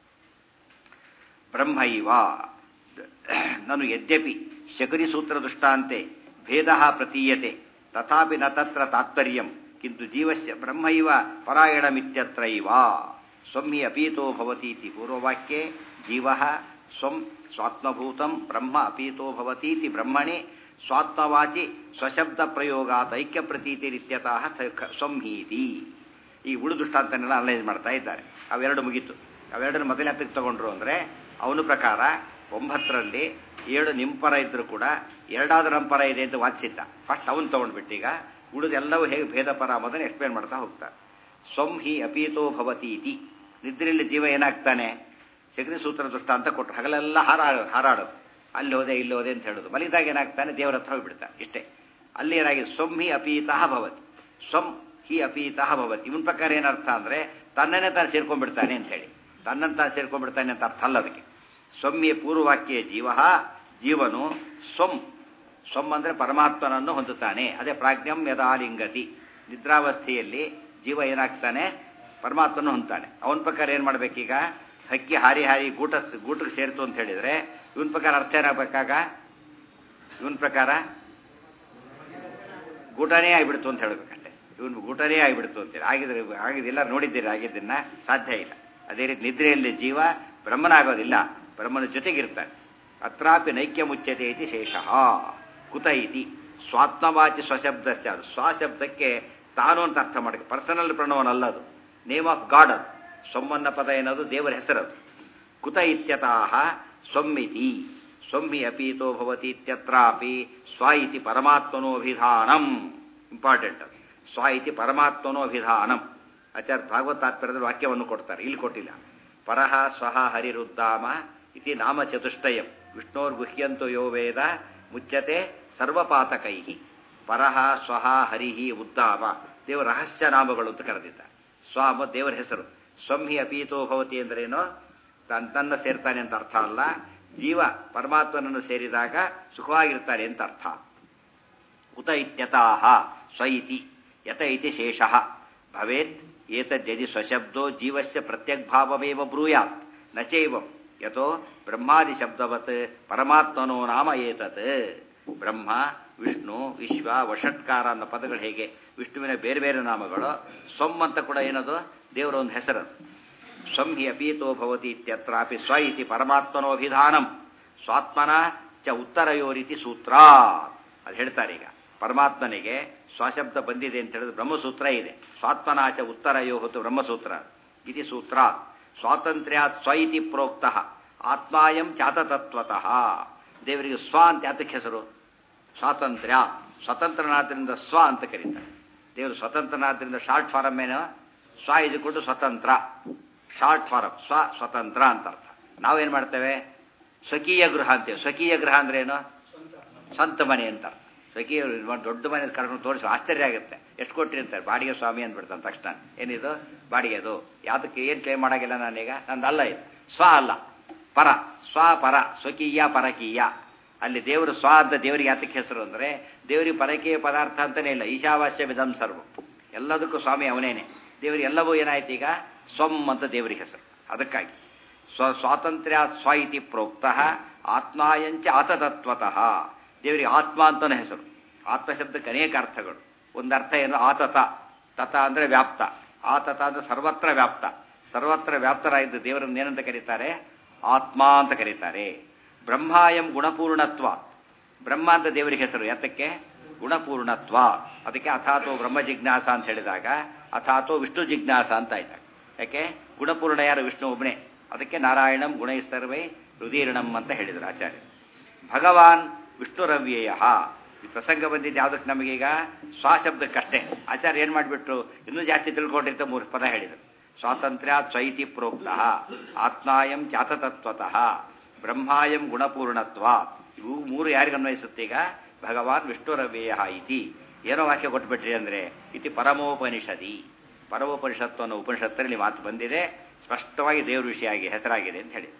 ಬ್ರಹ್ಮೈವ ನಾನು ಯದ್ಯಪಿ ಶಕರಿ ಸೂತ್ರ ದೃಷ್ಟಾಂತೆ ಭೇದ ಪ್ರತೀಯತೆ ತಥಾಪಿ ನ ತತ್ರ ತಾತ್ಪರ್ಯಂ ಕಿಂತು ಜೀವಸ್ಯ ಬ್ರಹ್ಮೈವ ಪರಾಯಣಮಿತ್ಯತ್ರೈವ ಸ್ವಮ್ಮಿ ಅಪೀತೋ ಭವತೀತಿ ಪೂರ್ವವಾಕ್ಯೆ ಜೀವ ಸ್ವಂ ಸ್ವಾತ್ಮಭೂತಂ ಬ್ರಹ್ಮ ಅಪೀತೋ ಭವತೀತಿ ಬ್ರಹ್ಮಣಿ ಸ್ವಾತ್ಮವಾಚಿ ಸ್ವಶಬ್ದ ಪ್ರಯೋಗಾತ್ ಐಕ್ಯ ಪ್ರತೀತಿರಿತ್ಯತಃ ಸಂಹೀತಿ ಈ ಉಳು ದೃಷ್ಟಾಂತನೆಲ್ಲ ಅನಲೈಸ್ ಮಾಡ್ತಾ ಇದ್ದಾರೆ ಅವೆರಡು ಮುಗೀತು ಅವೆರಡನ್ನು ಮೊದಲೇ ಹತ್ತಕ್ಕೆ ತಗೊಂಡ್ರು ಅಂದರೆ ಅವನ ಪ್ರಕಾರ ಒಂಬತ್ತರಲ್ಲಿ ಏಳು ನಿಂಪರ ಇದ್ರೂ ಕೂಡ ಎರಡಾದ ನಂಪರ ಇದೆ ಅಂತ ವಾಚಿಸಿದ್ದ ಫಸ್ಟ್ ಅವನು ತಗೊಂಡ್ಬಿಟ್ಟೀಗ ಉಳಿದೆಲ್ಲವೂ ಹೇಗೆ ಭೇದ ಪರ ಅನ್ನೋದನ್ನು ಎಕ್ಸ್ಪ್ಲೇನ್ ಮಾಡ್ತಾ ಹೋಗ್ತಾರೆ ಸ್ವಂ ಹಿ ಅಪೀತೋ ಭವತೀತಿ ನಿದ್ರೆಯಲ್ಲಿ ಜೀವ ಏನಾಗ್ತಾನೆ ಶಕ್ತಿ ಸೂತ್ರ ದೃಷ್ಟಾಂತ ಕೊಟ್ಟರು ಹಗಲೆಲ್ಲ ಹಾರಾಡ ಹಾರಾಡೋದು ಅಲ್ಲಿ ಹೋದೆ ಇಲ್ಲಿ ಹೋದೆ ಅಂತ ಹೇಳೋದು ಮಲಗಿದಾಗ ಏನಾಗ್ತಾನೆ ದೇವರ ಹತ್ರ ಹೋಗ್ಬಿಡ್ತಾನೆ ಇಷ್ಟೇ ಅಲ್ಲಿ ಏನಾಗಿದೆ ಸ್ವಂ ಹಿ ಅಪೀತಃ ಭವತಿ ಸ್ವಂ ಹಿ ಅಪೀತಃ ಭವತಿ ಇವನ್ ಪ್ರಕಾರ ಏನರ್ಥ ಅಂದ್ರೆ ತನ್ನನ್ನೇ ತಾನು ಸೇರ್ಕೊಂಡ್ಬಿಡ್ತಾನೆ ಅಂತ ಹೇಳಿ ತನ್ನನ್ನು ತಾನು ಸೇರ್ಕೊಂಡ್ಬಿಡ್ತಾನೆ ಅಂತ ಅರ್ಥ ಅಲ್ಲ ಅದಕ್ಕೆ ಸ್ವಮ್ಯ ಪೂರ್ವವಾಕ್ಯ ಜೀವ ಜೀವನು ಸ್ವಂ ಸ್ವಂ ಅಂದ್ರೆ ಪರಮಾತ್ಮನನ್ನು ಹೊಂದುತ್ತಾನೆ ಅದೇ ಪ್ರಾಜ್ಞಂ ಯದಾಲಿಂಗತಿ ನಿದ್ರಾವಸ್ಥೆಯಲ್ಲಿ ಜೀವ ಏನಾಗ್ತಾನೆ ಪರಮಾತ್ಮನ ಹೊಂದ್ತಾನೆ ಅವನ ಪ್ರಕಾರ ಏನು ಮಾಡ್ಬೇಕೀಗ ಹಕ್ಕಿ ಹಾರಿ ಹಾರಿ ಗೂಟ ಗೂಟಕ್ಕೆ ಸೇರ್ತು ಅಂತ ಹೇಳಿದ್ರೆ ಇವನ್ ಪ್ರಕಾರ ಅರ್ಥ ಏನಾಗಬೇಕಾಗ ಇವನ್ ಪ್ರಕಾರ ಗೂಟನೇ ಆಗಿಬಿಡ್ತು ಅಂತ ಹೇಳ್ಬೇಕಂತೆ ಇವನು ಗೂಟನೇ ಆಗಿಬಿಡ್ತು ಅಂತೇಳಿ ಆಗಿದ್ರೆ ಆಗಿದಿಲ್ಲ ನೋಡಿದ್ದೀರಿ ಆಗಿದ್ದನ್ನ ಸಾಧ್ಯ ಇಲ್ಲ ಅದೇ ರೀತಿ ನಿದ್ರೆಯಲ್ಲಿ ಜೀವ ಬ್ರಹ್ಮನಾಗೋದಿಲ್ಲ ಬ್ರಹ್ಮನ ಜೊತೆಗಿರ್ತಾನೆ ಅತ್ರಾಪಿ ನೈಕ್ಯ ಮುಚ್ಚತೆ ಇತಿ ಶೇಷಃ ಕುತ ಇತಿ ಸ್ವಾತ್ಮವಾಚಿ ಸ್ವಶಬ್ದಸ್ಯ ಅದು ಸ್ವಶಬ್ದಕ್ಕೆ ತಾನು ಅಂತ ಅರ್ಥ ಮಾಡಕ್ಕೆ ಪರ್ಸನಲ್ ಪ್ರಣವನಲ್ಲ ಅದು ನೇಮ್ ಆಫ್ ಗಾಡ್ ಅದು ಸೊಮ್ಮನ್ನ ಪದ ಏನದು ದೇವರ ಹೆಸರದು ಕುತ ಇತ್ಯತಃ ಸ್ವಮ್ಮಿತಿ ಸ್ವಮ್ಮಿ ಅಪೀತೋ ಭವತಿ ಇತ್ಯತ್ರಾಪಿ ಸ್ವ ಇತಿ ಪರಮಾತ್ಮನೋಭಿಧಾನಂ ಇಂಪಾರ್ಟೆಂಟ್ ಅದು ಸ್ವ ಇತಿ ಪರಮಾತ್ಮನೋಭಿಧಾನಂ ಆಚಾರ್ಯ ಭಾಗವತ್ ತಾತ್ಪರ್ಯದಲ್ಲಿ ವಾಕ್ಯವನ್ನು ಕೊಡ್ತಾರೆ ಇಲ್ಲಿ ಕೊಟ್ಟಿಲ್ಲ ಪರಹ ಸ್ವಹ ಹರಿರುದ್ದಾಮ ಇತಿ ನಾಮ ಚತುಷ್ಟಯಂ ವಿಷ್ಣೋರ್ಗುಹ್ಯಂತು ಯೋ ವೇದ ಮುಚ್ಚತೆ ಸರ್ವಪಾತಕೈ ಪರಹ ಸ್ವಹ ಹರಿಹಿ ಉದ್ದಾಮ ದೇವರ ರಹಸ್ಯ ನಾಮಗಳು ಅಂತ ಕರೆದಿದ್ದಾರೆ ಸ್ವ ಎಂಬ ದೇವರ ಹೆಸರು ಸ್ವಂಹಿ ಅಪೀತೋ ಭವತಿ ಅಂದ್ರೇನು ತನ್ನ ತನ್ನ ಸೇರ್ತಾನೆ ಅಂತ ಅರ್ಥ ಅಲ್ಲ ಜೀವ ಪರಮಾತ್ಮನನ್ನು ಸೇರಿದಾಗ ಸುಖವಾಗಿರ್ತಾನೆ ಅಂತ ಅರ್ಥ ಉತ ಇತ್ಯತಃ ಸ್ವ ಇತಿ ಯತ ಇತಿ ಶೇಷಃ ಭವೇತ್ ಏತದ್ಯದಿ ಸ್ವಶಬ್ದೋ ಜೀವಸ್ಯ ಪ್ರತ್ಯಗ್ಭಾವಮೇವ ಬ್ರೂಯಾತ್ ನ ಚೈವಂ ಯತೋ ಬ್ರಹ್ಮಾದಿ ಶಬ್ದವತ್ ಪರಮಾತ್ಮನೋ ನಾಮ ಏತತ್ ಬ್ರಹ್ಮ ವಿಷ್ಣು ವಿಶ್ವ ವಷಟ್ಕಾರ ಅನ್ನೋ ಪದಗಳು ಹೇಗೆ ವಿಷ್ಣುವಿನ ಬೇರೆ ಬೇರೆ ನಾಮಗಳು ಸ್ವಂ ಅಂತ ಕೂಡ ಏನದು ದೇವರ ಒಂದು ಹೆಸರು ಸ್ವಂ ಹಿ ಅಪೀತೋ ಭವತಿ ಇತ್ಯತ್ರಾಪಿ ಸ್ವ ಇತಿ ಪರಮಾತ್ಮನೋಭಿಧಾನಂ ಸ್ವಾತ್ಮನ ಚ ಉತ್ತರಯೋರಿತಿ ಸೂತ್ರ ಅದು ಹೇಳ್ತಾರೆ ಈಗ ಪರಮಾತ್ಮನಿಗೆ ಸ್ವಶಬ್ದ ಬಂದಿದೆ ಅಂತ ಹೇಳಿದ್ರೆ ಬ್ರಹ್ಮಸೂತ್ರ ಇದೆ ಸ್ವಾತ್ಮನಾಚ ಉತ್ತರಯೋ ಹೊತ್ತು ಬ್ರಹ್ಮಸೂತ್ರ ಇತಿ ಸೂತ್ರ ಸ್ವಾತಂತ್ರ್ಯಾತ್ ಸ್ವ ಇತಿ ಪ್ರೋಕ್ತ ಆತ್ಮಾಯಂ ಚಾತತತ್ವತಃ ದೇವರಿಗೆ ಸ್ವ ಅಂತ ಯಾತಕ್ಕೆ ಹೆಸರು ಸ್ವಾತಂತ್ರ್ಯ ಸ್ವತಂತ್ರನಾದ್ರಿಂದ ಸ್ವ ಅಂತ ಕರೀತಾರೆ ದೇವರು ಸ್ವತಂತ್ರನಾದ್ರಿಂದ ಶಾರ್ಟ್ ಫಾರಮ್ ಏನು ಸ್ವ ಇದುಕೊಂಡು ಸ್ವತಂತ್ರ ಶಾರ್ಟ್ ಫಾರಮ್ ಸ್ವ ಸ್ವತಂತ್ರ ಅಂತ ಅರ್ಥ ನಾವೇನ್ ಮಾಡ್ತೇವೆ ಸ್ವಕೀಯ ಗೃಹ ಅಂತೇವೆ ಸ್ವಕೀಯ ಗೃಹ ಅಂದ್ರೆ ಏನು ಸ್ವಂತ ಮನೆ ಅಂತ ಅರ್ಥ ಸ್ವಕೀಯ ಒಂದು ದೊಡ್ಡ ಮನೆ ಕರ್ಕೊಂಡು ತೋರಿಸಿ ಆಶ್ಚರ್ಯ ಆಗುತ್ತೆ ಎಷ್ಟು ಕೊಟ್ಟಿರ್ತಾರೆ ಬಾಡಿಗೆ ಸ್ವಾಮಿ ಅಂದ್ಬಿಡ್ತಾನೆ ತಕ್ಷಣ ಏನಿದು ಬಾಡಿಗೆ ಅದು ಯಾತಕ್ಕೆ ಏನು ಕ್ಲೇಮ್ ಮಾಡಾಗಿಲ್ಲ ನಾನೀಗ ನಂದು ಅಲ್ಲ ಇದು ಸ್ವ ಅಲ್ಲ ಪರ ಸ್ವ ಪರ ಸ್ವಕೀಯ ಪರಕೀಯ ಅಲ್ಲಿ ದೇವರು ಸ್ವ ಅಂತ ದೇವರಿಗೆ ಯಾತಕ್ಕೆ ಹೆಸರು ಅಂದರೆ ದೇವರಿಗೆ ಪರಕೀಯ ಪದಾರ್ಥ ಅಂತಾನೆ ಇಲ್ಲ ಈಶಾವಾಸ್ಯ ವಿಧಂ ಸರ್ವ ಎಲ್ಲದಕ್ಕೂ ಸ್ವಾಮಿ ಅವನೇನೆ ದೇವರಿಗೆ ಎಲ್ಲವೂ ಏನಾಯ್ತು ಈಗ ಸ್ವಂ ಅಂತ ದೇವರಿಗೆ ಹೆಸರು ಅದಕ್ಕಾಗಿ ಸ್ವ ಸ್ವಾತಂತ್ರ್ಯ ಸ್ವ ಇತಿ ಪ್ರೋಕ್ತ ಆತ್ಮಾಯಂಚ ಆತತತ್ವತಃ ದೇವರಿಗೆ ಆತ್ಮ ಅಂತಲೇ ಹೆಸರು ಆತ್ಮ ಶಬ್ದಕ್ಕೆ ಅನೇಕ ಅರ್ಥಗಳು ಒಂದು ಅರ್ಥ ಏನು ಆತತ ತತ ಅಂದರೆ ವ್ಯಾಪ್ತ ಆತತ ಅಂದರೆ ಸರ್ವತ್ರ ವ್ಯಾಪ್ತ ಸರ್ವತ್ರ ವ್ಯಾಪ್ತರಾಗಿದ್ದ ದೇವರನ್ನು ಏನಂತ ಕರೀತಾರೆ ಆತ್ಮ ಅಂತ ಕರೀತಾರೆ ಬ್ರಹ್ಮಾಯಂ ಗುಣಪೂರ್ಣತ್ವ ಬ್ರಹ್ಮ ಅಂತ ದೇವರಿಗೆ ಹೆಸರು ಯಾತಕ್ಕೆ ಗುಣಪೂರ್ಣತ್ವ ಅದಕ್ಕೆ ಅಥಾತೋ ಬ್ರಹ್ಮ ಜಿಜ್ಞಾಸ ಅಂತ ಹೇಳಿದಾಗ ಅಥಾತೋ ವಿಷ್ಣು ಜಿಜ್ಞಾಸ ಅಂತ ಆಯ್ತಾಗ ಯಾಕೆ ಗುಣಪೂರ್ಣ ಯಾರು ವಿಷ್ಣು ಒಬ್ಬನೇ ಅದಕ್ಕೆ ನಾರಾಯಣಂ ಗುಣೈ ಸರ್ವೇ ರುದೀರ್ಣಂ ಅಂತ ಹೇಳಿದರು ಆಚಾರ್ಯ ಭಗವಾನ್ ವಿಷ್ಣುರವ್ಯಯ ಈ ಪ್ರಸಂಗ ಬಂದಿದ್ದು ಯಾವುದಕ್ಕೆ ನಮಗೀಗ ಸ್ವಶಬ್ದಕ್ಕಷ್ಟೇ ಆಚಾರ್ಯ ಏನು ಮಾಡಿಬಿಟ್ರು ಇನ್ನೂ ಜಾಸ್ತಿ ತಿಳ್ಕೊಂಡಿರ್ತ ಮೂರು ಪದ ಹೇಳಿದರು ಸ್ವಾತಂತ್ರ್ಯ ಚ್ವೈತಿ ಪ್ರೋಕ್ತ ಆತ್ಮಾಯಂ ಚಾತತತ್ವತಃ ಬ್ರಹ್ಮಾಯಂ ಗುಣಪೂರ್ಣತ್ವ ಇವು ಮೂರು ಯಾರಿಗೆ ಅನ್ವಯಿಸುತ್ತೆ ಈಗ ಭಗವಾನ್ ವಿಷ್ಣುರವ್ಯಯ ಇತಿ ಏನೋ ವಾಕ್ಯ ಕೊಟ್ಬಿಟ್ರಿ ಅಂದರೆ ಇತಿ ಪರಮೋಪನಿಷದಿ ಪರಮೋಪನಿಷತ್ತು ಅನ್ನೋ ಉಪನಿಷತ್ತರಲ್ಲಿ ಮಾತು ಬಂದಿದೆ ಸ್ಪಷ್ಟವಾಗಿ ದೇವ್ರ ವಿಷಯ ಆಗಿ ಹೆಸರಾಗಿದೆ ಅಂತ ಹೇಳಿ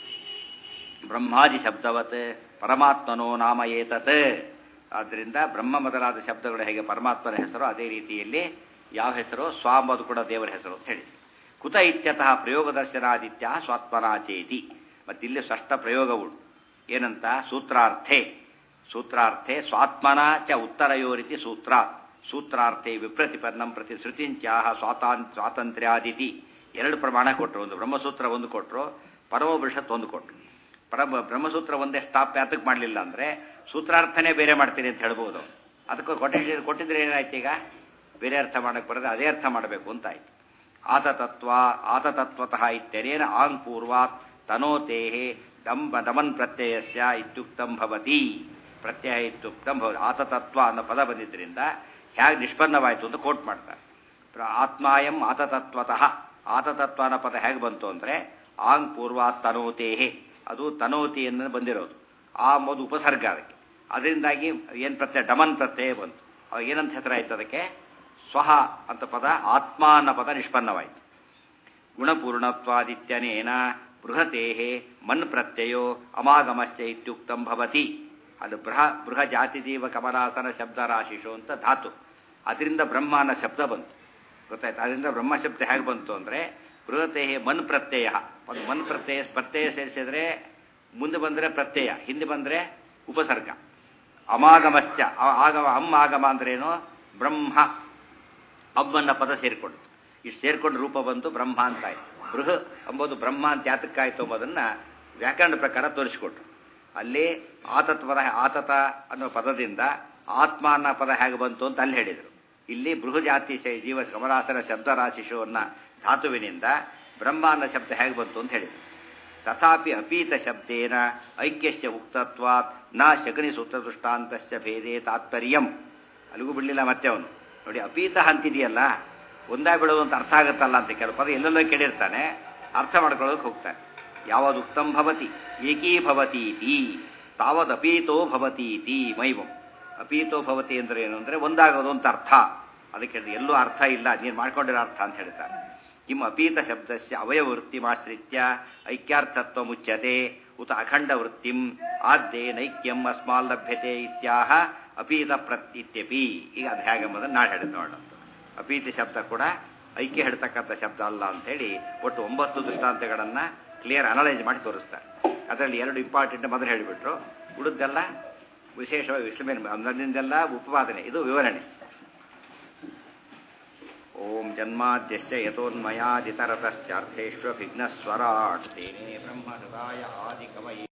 ಬ್ರಹ್ಮಾದಿ ಶಬ್ದವತ್ ಪರಮಾತ್ಮನೋ ನಾಮ ಏತತ್ ಆದ್ದರಿಂದ ಬ್ರಹ್ಮ ಮೊದಲಾದ ಶಬ್ದಗಳು ಹೇಗೆ ಪರಮಾತ್ಮನ ಹೆಸರು ಅದೇ ರೀತಿಯಲ್ಲಿ ಯಾವ ಹೆಸರು ಸ್ವ ಅಂಬುದು ಕೂಡ ದೇವರ ಹೆಸರು ಅಂತ ಹೇಳಿ ಕುತ ಇತ್ಯತಃ ಪ್ರಯೋಗದರ್ಶನಾದಿತ್ಯ ಸ್ವಾತ್ಮನಾಚೇತಿ ಮತ್ತಿಲ್ಲಿ ಸ್ಪಷ್ಟ ಪ್ರಯೋಗ ಉಂಟು ಏನಂತ ಸೂತ್ರಾರ್ಥೆ ಸೂತ್ರಾರ್ಥೆ ಸ್ವಾತ್ಮನ ಚ ಉತ್ತರಯೋರಿತಿ ಸೂತ್ರ ಸೂತ್ರಾರ್ಥೆ ವಿಪ್ರತಿಪನ್ನಂ ಪ್ರತಿ ಶ್ರುತಿಂಚಾಹ ಸ್ವಾತಾನ್ ಸ್ವಾತಂತ್ರ್ಯಾದಿತಿ ಎರಡು ಪ್ರಮಾಣ ಕೊಟ್ಟರು ಒಂದು ಬ್ರಹ್ಮಸೂತ್ರ ಒಂದು ಕೊಟ್ಟರು ಪರಮಪುರುಷತ್ ಒಂದು ಕೊಟ್ಟರು ಪರಮ ಬ್ರಹ್ಮಸೂತ್ರ ಒಂದೇ ಸ್ಟಾಪ್ ಯಾತಕ್ಕೆ ಮಾಡಲಿಲ್ಲ ಅಂದರೆ ಸೂತ್ರಾರ್ಥನೇ ಬೇರೆ ಮಾಡ್ತೀನಿ ಅಂತ ಹೇಳ್ಬೋದು ಅದಕ್ಕೆ ಕೊಟ್ಟಿದ್ರೆ ಕೊಟ್ಟಿದ್ರೆ ಏನಾಯ್ತು ಈಗ ಬೇರೆ ಅರ್ಥ ಮಾಡಕ್ಕೆ ಬರೋದು ಅದೇ ಅರ್ಥ ಮಾಡಬೇಕು ಅಂತ ಆಯ್ತು ಆತತತ್ವ ಆತತತ್ವತಃ ಇತ್ಯನೇನ ಆಂಗ್ ಪೂರ್ವಾತ್ ತನೋತೇಹೆ ದಂಬ ದಮನ್ ಪ್ರತ್ಯಯಸ್ಯ ಇತ್ಯುಕ್ತಂ ಭವತಿ ಪ್ರತ್ಯಯ ಇತ್ಯುಕ್ತಂ ಭವತಿ ಆತತತ್ವ ಅನ್ನೋ ಪದ ಬಂದಿದ್ದರಿಂದ ಹೇಗೆ ನಿಷ್ಪನ್ನವಾಯಿತು ಅಂತ ಕೋಟ್ ಮಾಡ್ತಾರೆ ಪ್ರ- ಆತ್ಮಾಯಂ ಆತತತ್ವತಃ ಆತತತ್ವ ಅನ್ನೋ ಪದ ಹೇಗೆ ಬಂತು ಅಂದರೆ ಆಂಗ್ ಪೂರ್ವಾತ್ ತನೋತೇಹೆ ಅದು ತನೋತಿ ಎಂದು ಬಂದಿರೋದು ಆ ಮೊದಲು ಉಪಸರ್ಗ ಅದಕ್ಕೆ ಅದರಿಂದಾಗಿ ಏನು ಪ್ರತ್ಯಯ ಡಮನ್ ಪ್ರತ್ಯಯ ಬಂತು ಅವಾಗ ಏನಂತ ಹೆಸರಾಯ್ತು ಅದಕ್ಕೆ ಸ್ವಹ ಅಂತ ಪದ ಆತ್ಮ ಅನ್ನೋ ಪದ ನಿಷ್ಪನ್ನವಾಯಿತು ಗುಣಪೂರ್ಣತ್ವಾದಿತ್ಯನೇನ ಬೃಹತೇಹೆ ಮನ್ ಪ್ರತ್ಯಯೋ ಅಮಾಗಮಶ್ಚ ಇತ್ಯುಕ್ತಂ ಭವತಿ ಅದು ಬೃಹ ಬೃಹ ಜಾತಿದೀವ ಕಮಲಾಸನ ಶಬ್ದ ರಾಶಿಷು ಅಂತ ಧಾತು ಅದರಿಂದ ಬ್ರಹ್ಮ ಅನ್ನೋ ಶಬ್ದ ಬಂತು ಗೊತ್ತಾಯ್ತು ಅದರಿಂದ ಬ್ರಹ್ಮ ಶಬ್ದ ಹೇಗೆ ಬಂತು ಅಂದರೆ ಬೃಹತೇಹೆ ಮನ್ ಪ್ರತ್ಯಯ ಒಂದು ಮನ್ ಪ್ರತ್ಯಯ ಪ್ರತ್ಯಯ ಸೇರಿಸಿದ್ರೆ ಮುಂದೆ ಬಂದರೆ ಪ್ರತ್ಯಯ ಹಿಂದೆ ಬಂದರೆ ಉಪಸರ್ಗ ಅಮಾಗಮಶ್ಚ ಆ- ಆಗಮ ಅಮ್ಮ ಆಗಮ ಅಂದ್ರೇನು ಬ್ರಹ್ಮ ಅಮ್ಮನ್ನ ಪದ ಸೇರಿಕೊಂಡು ಇಷ್ಟು ಸೇರ್ಕೊಂಡು ರೂಪ ಬಂದು ಬ್ರಹ್ಮ ಅಂತ ಆಯ್ತು ಬೃಹ ಎಂಬುದು ಬ್ರಹ್ಮ ಅಂತ ಯಾತಕ್ಕಾಯ್ತು ಎಂಬುದನ್ನು ವ್ಯಾಕರಣ ಪ್ರಕಾರ ತೋರಿಸಿಕೊಟ್ರು ಅಲ್ಲಿ ಆತತ್ ಪದ ಆತತ ಅನ್ನೋ ಪದದಿಂದ ಆತ್ಮ ಅನ್ನೋ ಪದ ಹೇಗೆ ಬಂತು ಅಂತ ಅಲ್ಲಿ ಹೇಳಿದರು ಇಲ್ಲಿ ಬೃಹಜಾತಿ ಶೈ- ಜೀವ ಕಮಲಾಸನ ಶಬ್ದ ರಾಶಿಷು ಅನ್ನೋ ಧಾತುವಿನಿಂದ ಬ್ರಹ್ಮ ಅನ್ನೋ ಶಬ್ದ ಹೇಗೆ ಬಂತು ಅಂತ ಹೇಳಿದರು ತಥಾಪಿ ಅಪೀತ ಶಬ್ದೇನ ಐಕ್ಯಸ್ಯ ಉಕ್ತತ್ವಾತ್ ನ ಶಕನಿ ಸೂತ್ರದೃಷ್ಟಾಂತಶ್ಚ ಭೇದೇ ತಾತ್ಪರ್ಯಂ ಅಲ್ಲಿಗೂ ಬಿಡಲಿಲ್ಲ ಮತ್ತೆ ಅವನು ನೋಡಿ ಅಪೀತ ಅಂತಿದೆಯಲ್ಲ ಒಂದೇ ಬಿಡೋದು ಅಂತ ಅರ್ಥ ಆಗುತ್ತಲ್ಲ ಅಂತ ಕೆಲವು ಪದ ಎಲ್ಲೆಲ್ಲೋ ಕೇಳಿರ್ತಾನೆ ಅರ್ಥ ಮಾಡ್ಕೊಳ್ಳೋಕೆ ಹೋಗ್ತಾನೆ ಯಾವುದು ಉಕ್ತಂ ಭವತಿ ಏಕೀಭವತಿ ಇತಿ ತಾವದ್ ಅಪೀತೋ ಭವತಿ ಇತಿ ಮೈವಂ ಅಪೀತೋ ಭವತಿ ಅಂದ್ರೆ ಏನು ಅಂದರೆ ಒಂದಾಗೋದು ಅಂತ ಅರ್ಥ ಅದಕ್ಕೆ ಎಲ್ಲೂ ಅರ್ಥ ಇಲ್ಲ ನೀನು ಮಾಡ್ಕೊಂಡಿರೋ ಅರ್ಥ ಅಂತ ಹೇಳ್ತಾನೆ ಕಿಂ ಅಪೀತ ಶಬ್ದಸ್ಯ ಅವಯವೃತ್ತಿಮಾಶ್ರಿತ್ಯ ಐಕ್ಯಾರ್ಥತ್ವ ಮುಚ್ಯತೆ ಉತ ಅಖಂಡ ವೃತ್ತಿಂ ಆದ್ಯೆ ನೈಕ್ಯಂ ಅಸ್ಮಾಲ್ ಲಭ್ಯತೆ ಇತ್ಯಾಹ ಅಪೀತ ಪ್ರತ್ಯಿತ್ಯಪಿ ಈಗ ಅದು ಹೇಗೆಂಬುದನ್ನು ನಾಳೆ ಹೇಳಿದ್ ನೋಡೋಣ ಅಪೀತಿ ಶಬ್ದ ಕೂಡ ಐಕ್ಯ ಹೇಳ್ತಕ್ಕಂಥ ಶಬ್ದ ಅಲ್ಲ ಅಂತೇಳಿ ಒಟ್ಟು ಒಂಬತ್ತು ದೃಷ್ಟಾಂತಗಳನ್ನು ಕ್ಲಿಯರ್ ಅನಲೈಸ್ ಮಾಡಿ ತೋರಿಸ್ತಾರೆ ಅದರಲ್ಲಿ ಎರಡು ಇಂಪಾರ್ಟೆಂಟ್ ಮೊದಲು ಹೇಳಿಬಿಟ್ರು ಉಳಿದೆಲ್ಲ ವಿಶೇಷವಾಗಿ ವಿಸ್ಲಮೇನ್ ಅಂದರಿಂದೆಲ್ಲ ಉಪಪಾದನೆ ಇದು ವಿವರಣೆ ಓಂ ಜನ್ಮಾದ್ಯಶ್ಚ ಯತೋನ್ಮಯಾದಿತರತಶ್ಚಾರ್ಥೇಷ್ವಭಿಘ್ನಸ್ವರಾಟ್ ತೇನೇ ಬ್ರಹ್ಮ ಹೃದಯ ಆದಿಕವಯೇ